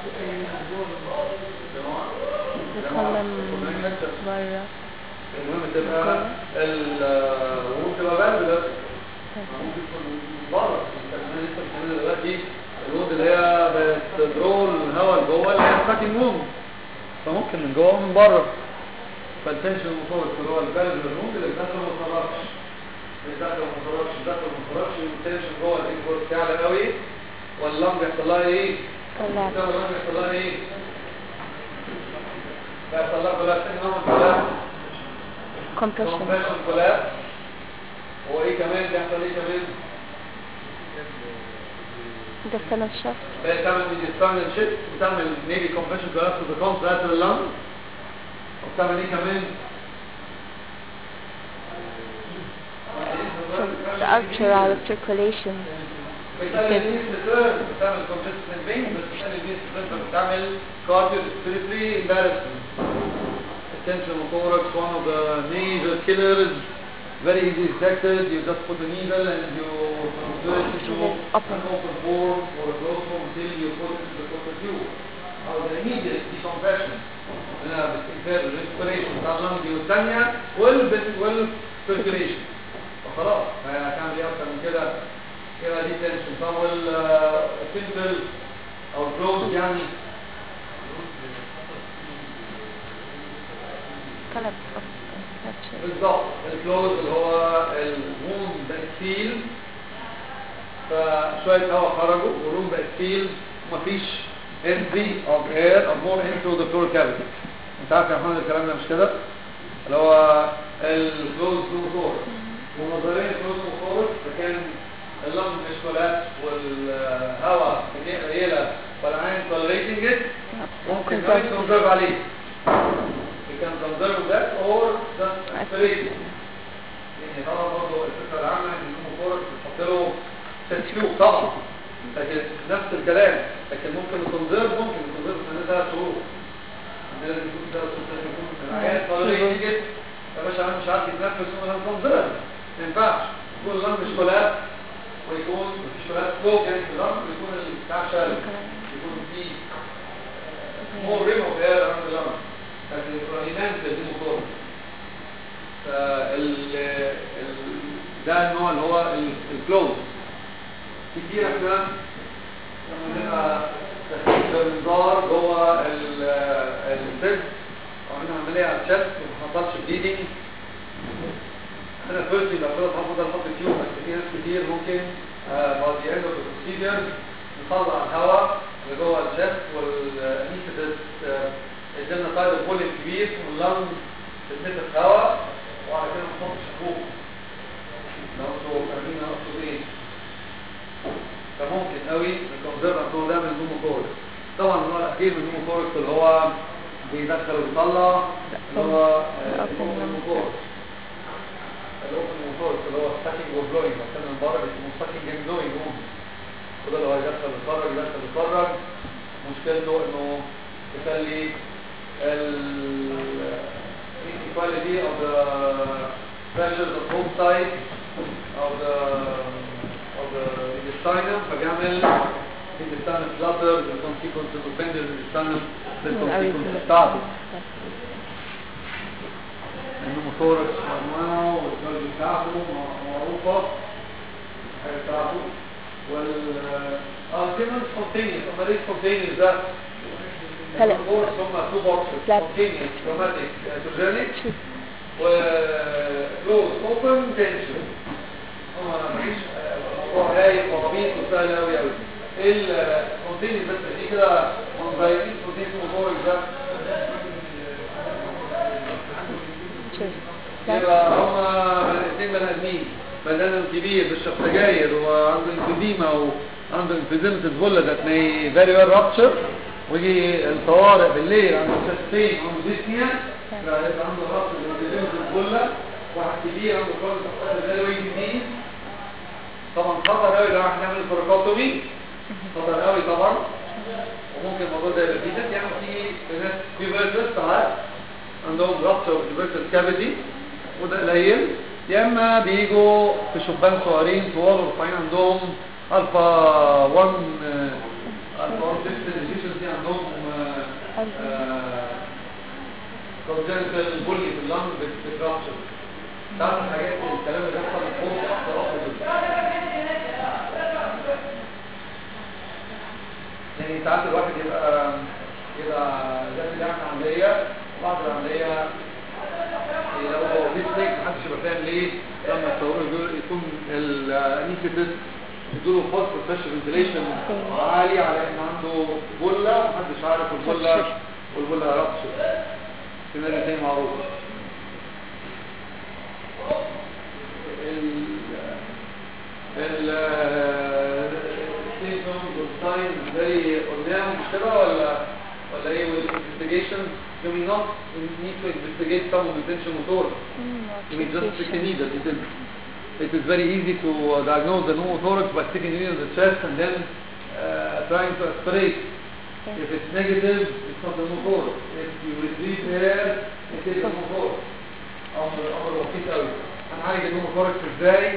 بتتكلم برا المهم تبقى ال وممكن تبقى بلغر ممكن تكون بره احنا لسه بنعمل دلوقتي الوند اللي هي بتدرول الهواء لجوه اللي هي ساكن ووند فممكن من جوه ومن بره فالتنشن المفروض اللي هو البلد الوند اللي داخل ما خرجش اللي داخل ما خرجش داخل ما خرجش والتنشن جوه الانفورس تعلى قوي واللنج يحصل لها ايه؟ طلع ده اللنج يحصل لها ايه؟ يحصل لها كلها نوع كلها compression كومبريشن كلها وايه كمان بيحصل ايه كمان؟ ده السنة الشهر بتعمل ميديستانال شيفت بتعمل نيجي كومبريشن كلاس تو ذا كونتراتر لانج وبتعمل ايه كمان the arterial circulation بتعمل ديسترن بتعمل كومبريشن بين بس بتعمل ديسترن بتعمل كارديو ريسبيرتوري امبارسمنت attention thorax one of the major killers very easy detected you just put a needle and you transfer it into Open. an open form or a closed form until you put it into the copper tube او the immediate decompression هنا باستكفاء الريسبيريشن بتاع اللنج والثانيه وال والسيركيليشن فخلاص هتعمل ايه اكتر من كده كده دي تنشن طب والسيمبل او كلوز يعني طلب fracture بالظبط الكلوز اللي هو الروم بقت سيل فشويه هواء خرجوا والروم بقت سيل ومفيش entry of air or more into the floor cavity انت عارف يا محمد الكلام ده مش كده اللي هو الكلوز موتور ونظريا الكلوز موتور فكان اللنج مش كولابس والهواء كميه قليله والعين tolerating it ممكن كمان تنظر عليه you can conserve that or just aspirate it. يعني طبعا برضه الفكره العامه ان الموتور بتحط له تسليك طبعا لكن نفس الكلام لكن ممكن الكونزيرف ممكن الكونزيرف من ثلاث شهور عندنا بيكون ثلاث شهور يكون العيان طالع يجي يا باشا انا مش عارف يتنفس ولا كونزيرف ما ينفعش يكون اللنج مش كولاب ويكون مفيش كولاب فوق يعني في اللنج ويكون البتاع شارب يكون فيه مور ريم اوف اير اراوند اللنج لكن الرهينات دي موتور فال ال- ده النوع اللي هو ال- الكلوز كتير احنا عندنا تخفيف الانذار جوه ال- البريد عملنا عمليه على الشست وما حصلش بليدنج انا فيرستي لو كده هفضل احط تيوب بس في ناس كتير ممكن بعد يعملوا البروسيجر نطلع الهواء اللي جوه الشست والانيستيس ادينا سايد البول الكبير واللنج تتنفس هواء وعلى كده نحط شكوك لو انتوا فاهمين انا اقصد ايه فممكن قوي الكونزرف هو ده من النوموكوركس طبعا النوع الاخير من النوموكوركس اللي هو بيدخل ويطلع اللي هو آه، النوموكوركس الاوبن موتوركس اللي هو ستاكينج وبلوينج عشان من بره بيسموه ستاكينج اند بلوينج وده اللي هو يدخل ويخرج يدخل ويخرج مشكلته انه يخلي ال inequality of the pressures of both sides of the of the intestinum فبيعمل intestinal flutter بالconsequence of pendulum intestinum بالconsequence بتاعته النوموثوركس وانواعه والجلد بتاعته معروفه الحاجه بتاعته وال اه كمان سبونتينيوس اما ليه سبونتينيوس ده هلا. النوموثوركس هم تو بوكسز لا. سبونتينيوس روماتيك سوجينيك وكلوز اوبن تنشن هما مفيش موضوع رايق وعبيط وسهل قوي قوي ايه السبونتينيوس بس دي كده منظرين سبونتينيوس موتوركس ده يبقى هما الاثنين بني ادمين بني ادم كبير بيشرب سجاير وعنده انفيديما وعنده انفيديمة الفولة that may very well rupture ويجي الطوارئ بالليل عنده شستين عنده ديسنيا فيبقى عنده رابشر انفيديمة الفولة واحد كبير عنده فرد تحت الفالوي جديد طبعا خطر قوي لو احنا نعمل كوراكوتومي خطر قوي طبعا وممكن الموضوع ده يبقى فيه يعني في ناس في فيرتس ساعات عندهم رابتر فيرتس كافيتي وده قليل يا اما بيجوا في شبان صغيرين طوال ورفيعين عندهم الفا 1 آه، الفا 1 ديفيشنسي عندهم كونجنتال بولي في اللنج بترابشر تعرف الحاجات الكلام اللي بيحصل فوق احتراف يعني ساعات الواحد يبقى يبقى داخل يعمل عمليه وبعد العمليه لو هو في ستيك محدش يبقى فاهم ليه لما التورم يكون الانيكتس يدوله فاست فريش فنتيليشن عالي على ان عنده بولا محدش عارف البولا والبولا رابشر سيناريو تاني معروف ال ال symptoms or signs زي قدام مش كده ولا ولا ايه والinvestigation you may not need to investigate some of the tension motor you may just stick a needle it is it is very easy to uh, diagnose the pneumothorax by sticking a needle in the chest and then uh, trying to aspirate if it's negative it's not the pneumothorax if you retrieve air it is the pneumothorax امر امر بسيط قوي هنعالج النوموثوركس ازاي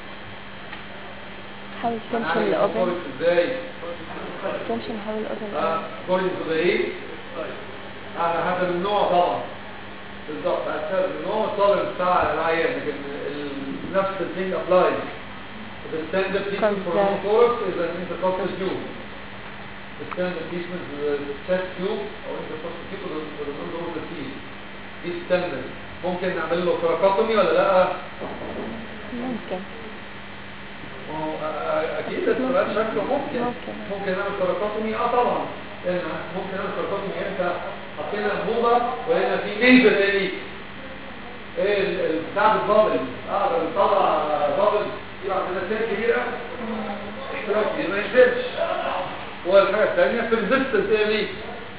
حاول تمشي هنعالج الأذن النوموثوركس ازاي تمشي حول الأذن اه according to the age على حسب النوع طبعا بالظبط على حسب النوع الطالب بتاع العيان لكن ال- نفس الثينج ابلايز The standard treatment for Correct. pneumothorax is an intercostal tube. The standard treatment is a chest tube or intercostal tube with a- with an underwater seal. دي standard. ممكن نعمل له كراكوتومي ولا لا؟ ممكن ما هو آه، اكيد السؤال شكله ممكن ممكن. ممكن نعمل كراكوتومي اه طبعا لان ممكن نعمل كراكوتومي امتى حطينا انبوبه ولقينا في ليزر ايه ايه ال- ال- بتاع البابل اقدر نطلع بابل يبقى عندنا سيل كبيره احترافي ما ينزلش والحاجه الثانيه في الريزستنس ايه ليه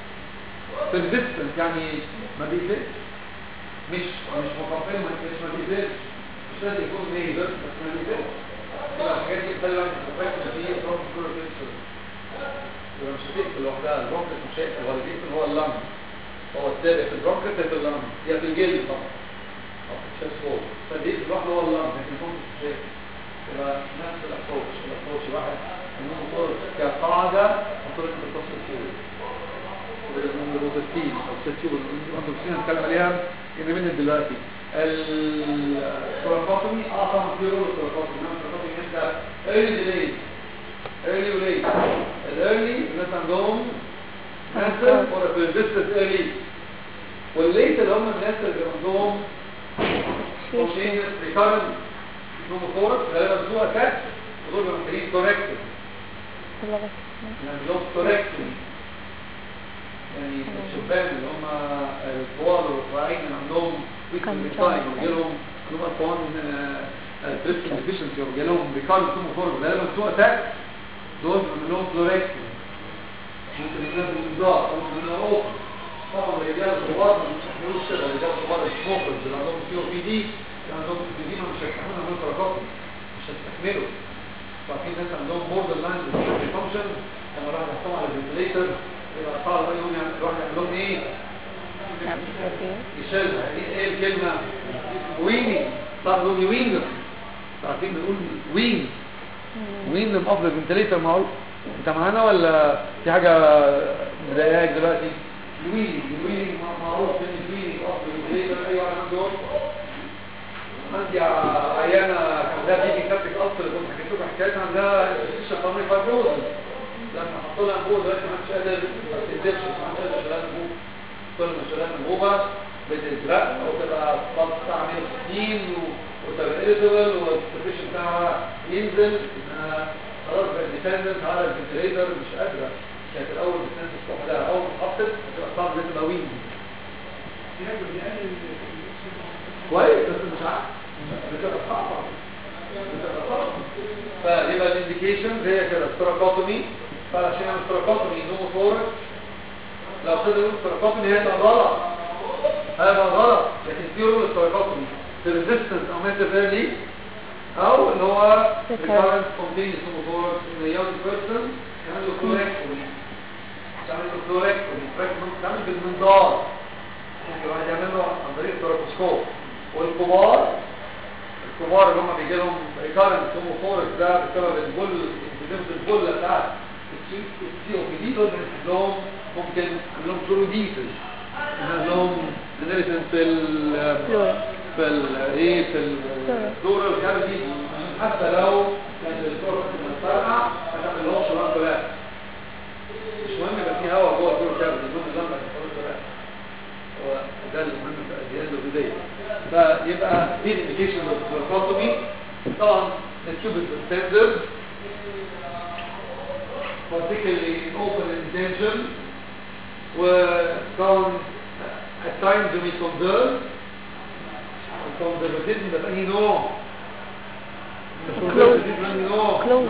في الريزستنس يعني ما بينزلش مش مش مقفل مش ما بينزلش مش لازم يكون ليزر بس ما بينزلش يبقى الحاجات دي بتخلي الواحد يتفكر في ايه بروف كل بيكسل يبقى مش هتقفل لوحدها البروكت مش هيقفل هو اللي بيقفل هو اللنج هو السابق في البروكت في اللنج هي في الجلد طبعا او في الشيست فوق فبيقفل لوحده هو اللنج لكن البروكت مش هيقفل يبقى نفس الابروتش الابروتش واحد انه طول كقاعده وطول التصل فيه الروتين او التيوب الروتين هنتكلم عليها من دلوقتي الكوراكوتومي اه طبعا في رول الكوراكوتومي انما الكوراكوتومي انت ايرلي ديلي ايرلي وليت الايرلي الناس عندهم كانسر ولا بريزستنس ايرلي والليت اللي هم الناس اللي عندهم spontaneous recurrent pneumothorax غالبا ذو اتاك ودول بيبقوا محتاجين كوركتيف يعني لهم كوركتيف يعني الشبان اللي هم الطوال والرفاعين اللي عندهم ويكند كان تايم كان. وجالهم اللي هم الطوال التريبسين ديفيشنسي وجالهم ريكارد ثم غالبا سوء اتاك دول بيعمل لهم فلوركسين ممكن ينزل بالانذار او ممكن ينزل اوفر طبعا الرجال الكبار ما بيستحملوش كده الرجال الكبار السموكرز اللي عندهم سي او بي دي اللي عندهم سي دي مش هيستحملوا من تراكمي مش هيستحملوا ففي ناس عندهم بوردر لاين فانكشن لما الواحد يحطهم على الفنتليتر يبقى صعب قوي يوم يعني الواحد يعمل لهم ايه؟ نعم كثير يشيلها ايه إيه الكلمه؟ ويني صار لهم وينج عارفين بنقول وينج وين الافضل الفنتليتر معقول انت معانا ولا في حاجه مضايقاك دلوقتي الويني الويني معروف ان الويني افضل الفنتليتر اي واحد عنده عندي عيانه كان ده بيجي كابتك اصل اللي كنت حكيت لكم حكايتها عندها شقامي فايبروز لما حطوا لها انبوبه دلوقتي ما حدش قادر ما بتنزلش ما حدش قادر يشيلها انبوبه كل ما شيلها انبوبه بتزرق وتبقى خط بتاع 160 وتبقى irritable والسبريشن بتاعها ينزل انها خلاص بقت ديبندنت على الفنتليتر مش قادره كانت الاول بتنزل لوحدها اول ما اتحطت بتبقى صعب ان تبقى وينج كويس بس مش عارف بتبقى صعبه بتبقى صعبه فيبقى الانديكيشن هي كده ستراكوتومي فعشان نعمل ستراكوتومي نوموثوركس لو ابتدى يقول ستراكوتومي هيبقى غلط هيبقى غلط لكن في رول ستراكوتومي في ريزيستنس او ميتافيرلي او اللي هو recurrent spontaneous pneumothorax in a young person تعمل له colorectomy تعمل له colorectomy colorectomy تعمل بالمنظار ممكن واحد يعمل له عن طريق التراكوسكوب والكبار الكبار اللي هم بيجي لهم ريكارنت هوموفورس ده بسبب البول بسبب البول بتاعت السي او بي دي دول بنحط لهم ممكن نعمل لهم فلوريديتس نعمل لهم نرسم في ال فلورا. في ال ايه في الدورة الكافيتي حتى لو كان الدورة متفرقع ما تعملهمش لان كلها مش مهم يبقى في هواء جوه الدورة الكافيتي المهم اللمبة تتفرج كلها هو ده المهم في الأجهزة الوجودية فيبقى دي الانديكيشن للكوتومي طبعا التيوب ستاندرد particularly open intention وطبعا at times we conserve الكونزرفاتيزم ده بأي نوع الكونزرفاتيزم بأي نوع Closed.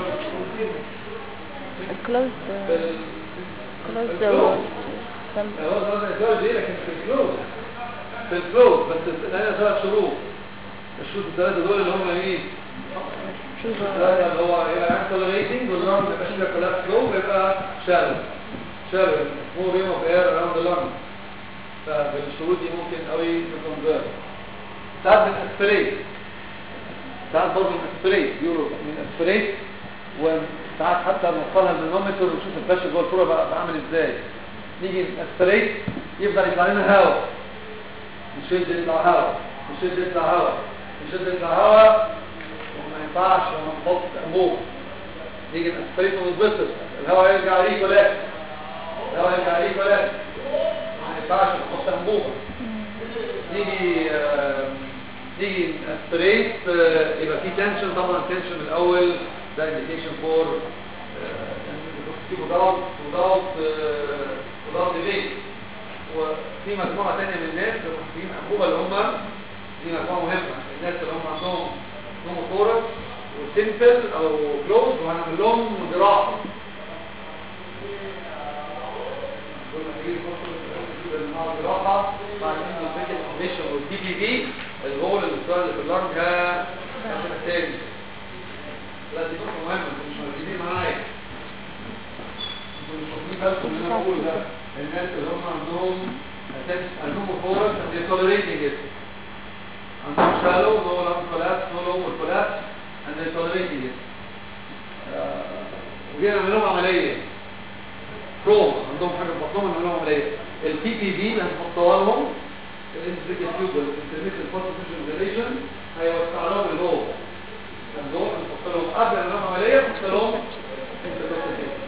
closed في uh, ال- closed في the الclose. some هو ده الجواز ايه لكن في الكلوز في الكلوز بس هنا ثلاث شروط الشروط الثلاثه دول اللي هم ايه fever الثلاثه اللي هو يبقى انتولريتنج واللون ما يبقاش فيها كلاب فلو ويبقى شالو شالو مور ريم اوف اير اراوند ذا لونج فبالشروط دي ممكن قوي نكونزيرف ساعات بنأسبريت ساعات برضه بنأسبريت بيقولوا بنأسبريت وساعات حتى بنوصلها المانومتر ونشوف الفش جوه الفوره بقى بقى عامل ازاي نيجي نأسبريت يفضل يطلع لنا هواء نشد يطلع هواء نشد يطلع هواء نشد يطلع هواء وما ينفعش لما نحط انبوب نيجي نأسبريت ونتبسط الهواء يرجع ليك ولا الهواء يرجع ليك ولا ما ينفعش نحط انبوبه نيجي آه، نيجي اسبريت يبقى في تنشن طبعا تنشن من الاول ده انديكيشن فور without without uh, without delay وفي مجموعه ثانيه من الناس محتاجين انبوبه اللي هم دي مجموعه مهمه الناس اللي هم عندهم نوموثوركس وسيمبل او كلوز وهنعمل لهم جراحه كل ما تيجي فرصه مع الجراحه مع الانفكشن كونديشن والدي بي بي الهول اللي بتوع في اللنج عشان التاني لا دي نقطه مهمه انتوا مش مركزين معايا انتوا مش واخدين بالكم من اللي انا بقوله ده الناس اللي هم عندهم اساس عندهم فورس and they're tolerating it عندهم shallow no lung collapse no lower collapse and they're tolerating it آه، وجينا نعمل لهم عمليه بروم عندهم حاجه في بطنهم نعمل لهم عمليه البي بي بي اللي هنحطها لهم الانتريكال تيوب الانترميتال فوسفيشن ريليشن هيوسع لهم الهول الهول هنحط لهم قبل ما نعمل عمليه نحط لهم انترميتال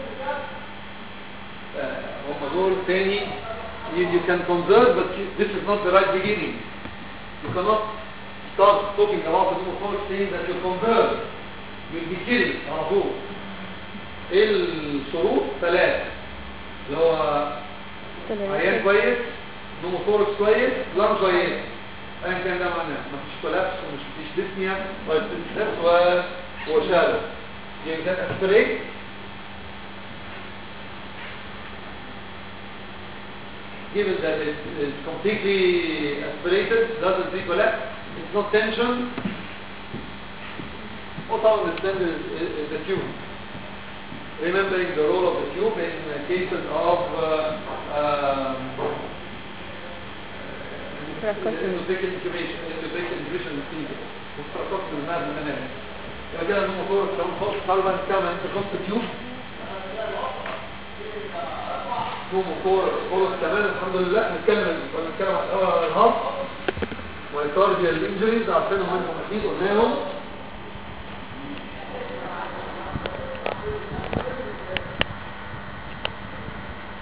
هم دول تاني you, you can conserve but you, this is not the right beginning you cannot start talking about the pneumothorax saying that you conserve you'll be killed على طول ايه الشروط ثلاثة اللي هو عيان كويس نوموثوركس كويس لان كويس ايا كان ده معناه مفيش كولابس ومش فيش ديسنيا ولا ستريس و وشالو يعني ده اسبريت given that it is completely aspirated, doesn't recollect, it's not tension, وطبعا الستاند is, is the tube. Remembering the role of the tube in cases of uh, um, endothelial incubation, endothelial incubation anesthesia. وفرقت الماء من المنام. يبقى كده الموتور كمان خالص طالما كمان تحط تيوب هو موتور خالص كمان الحمد لله نتكلم نتكلم على الهارت مايكارديال انجريز عارفينهم انهم اكيد قلناهم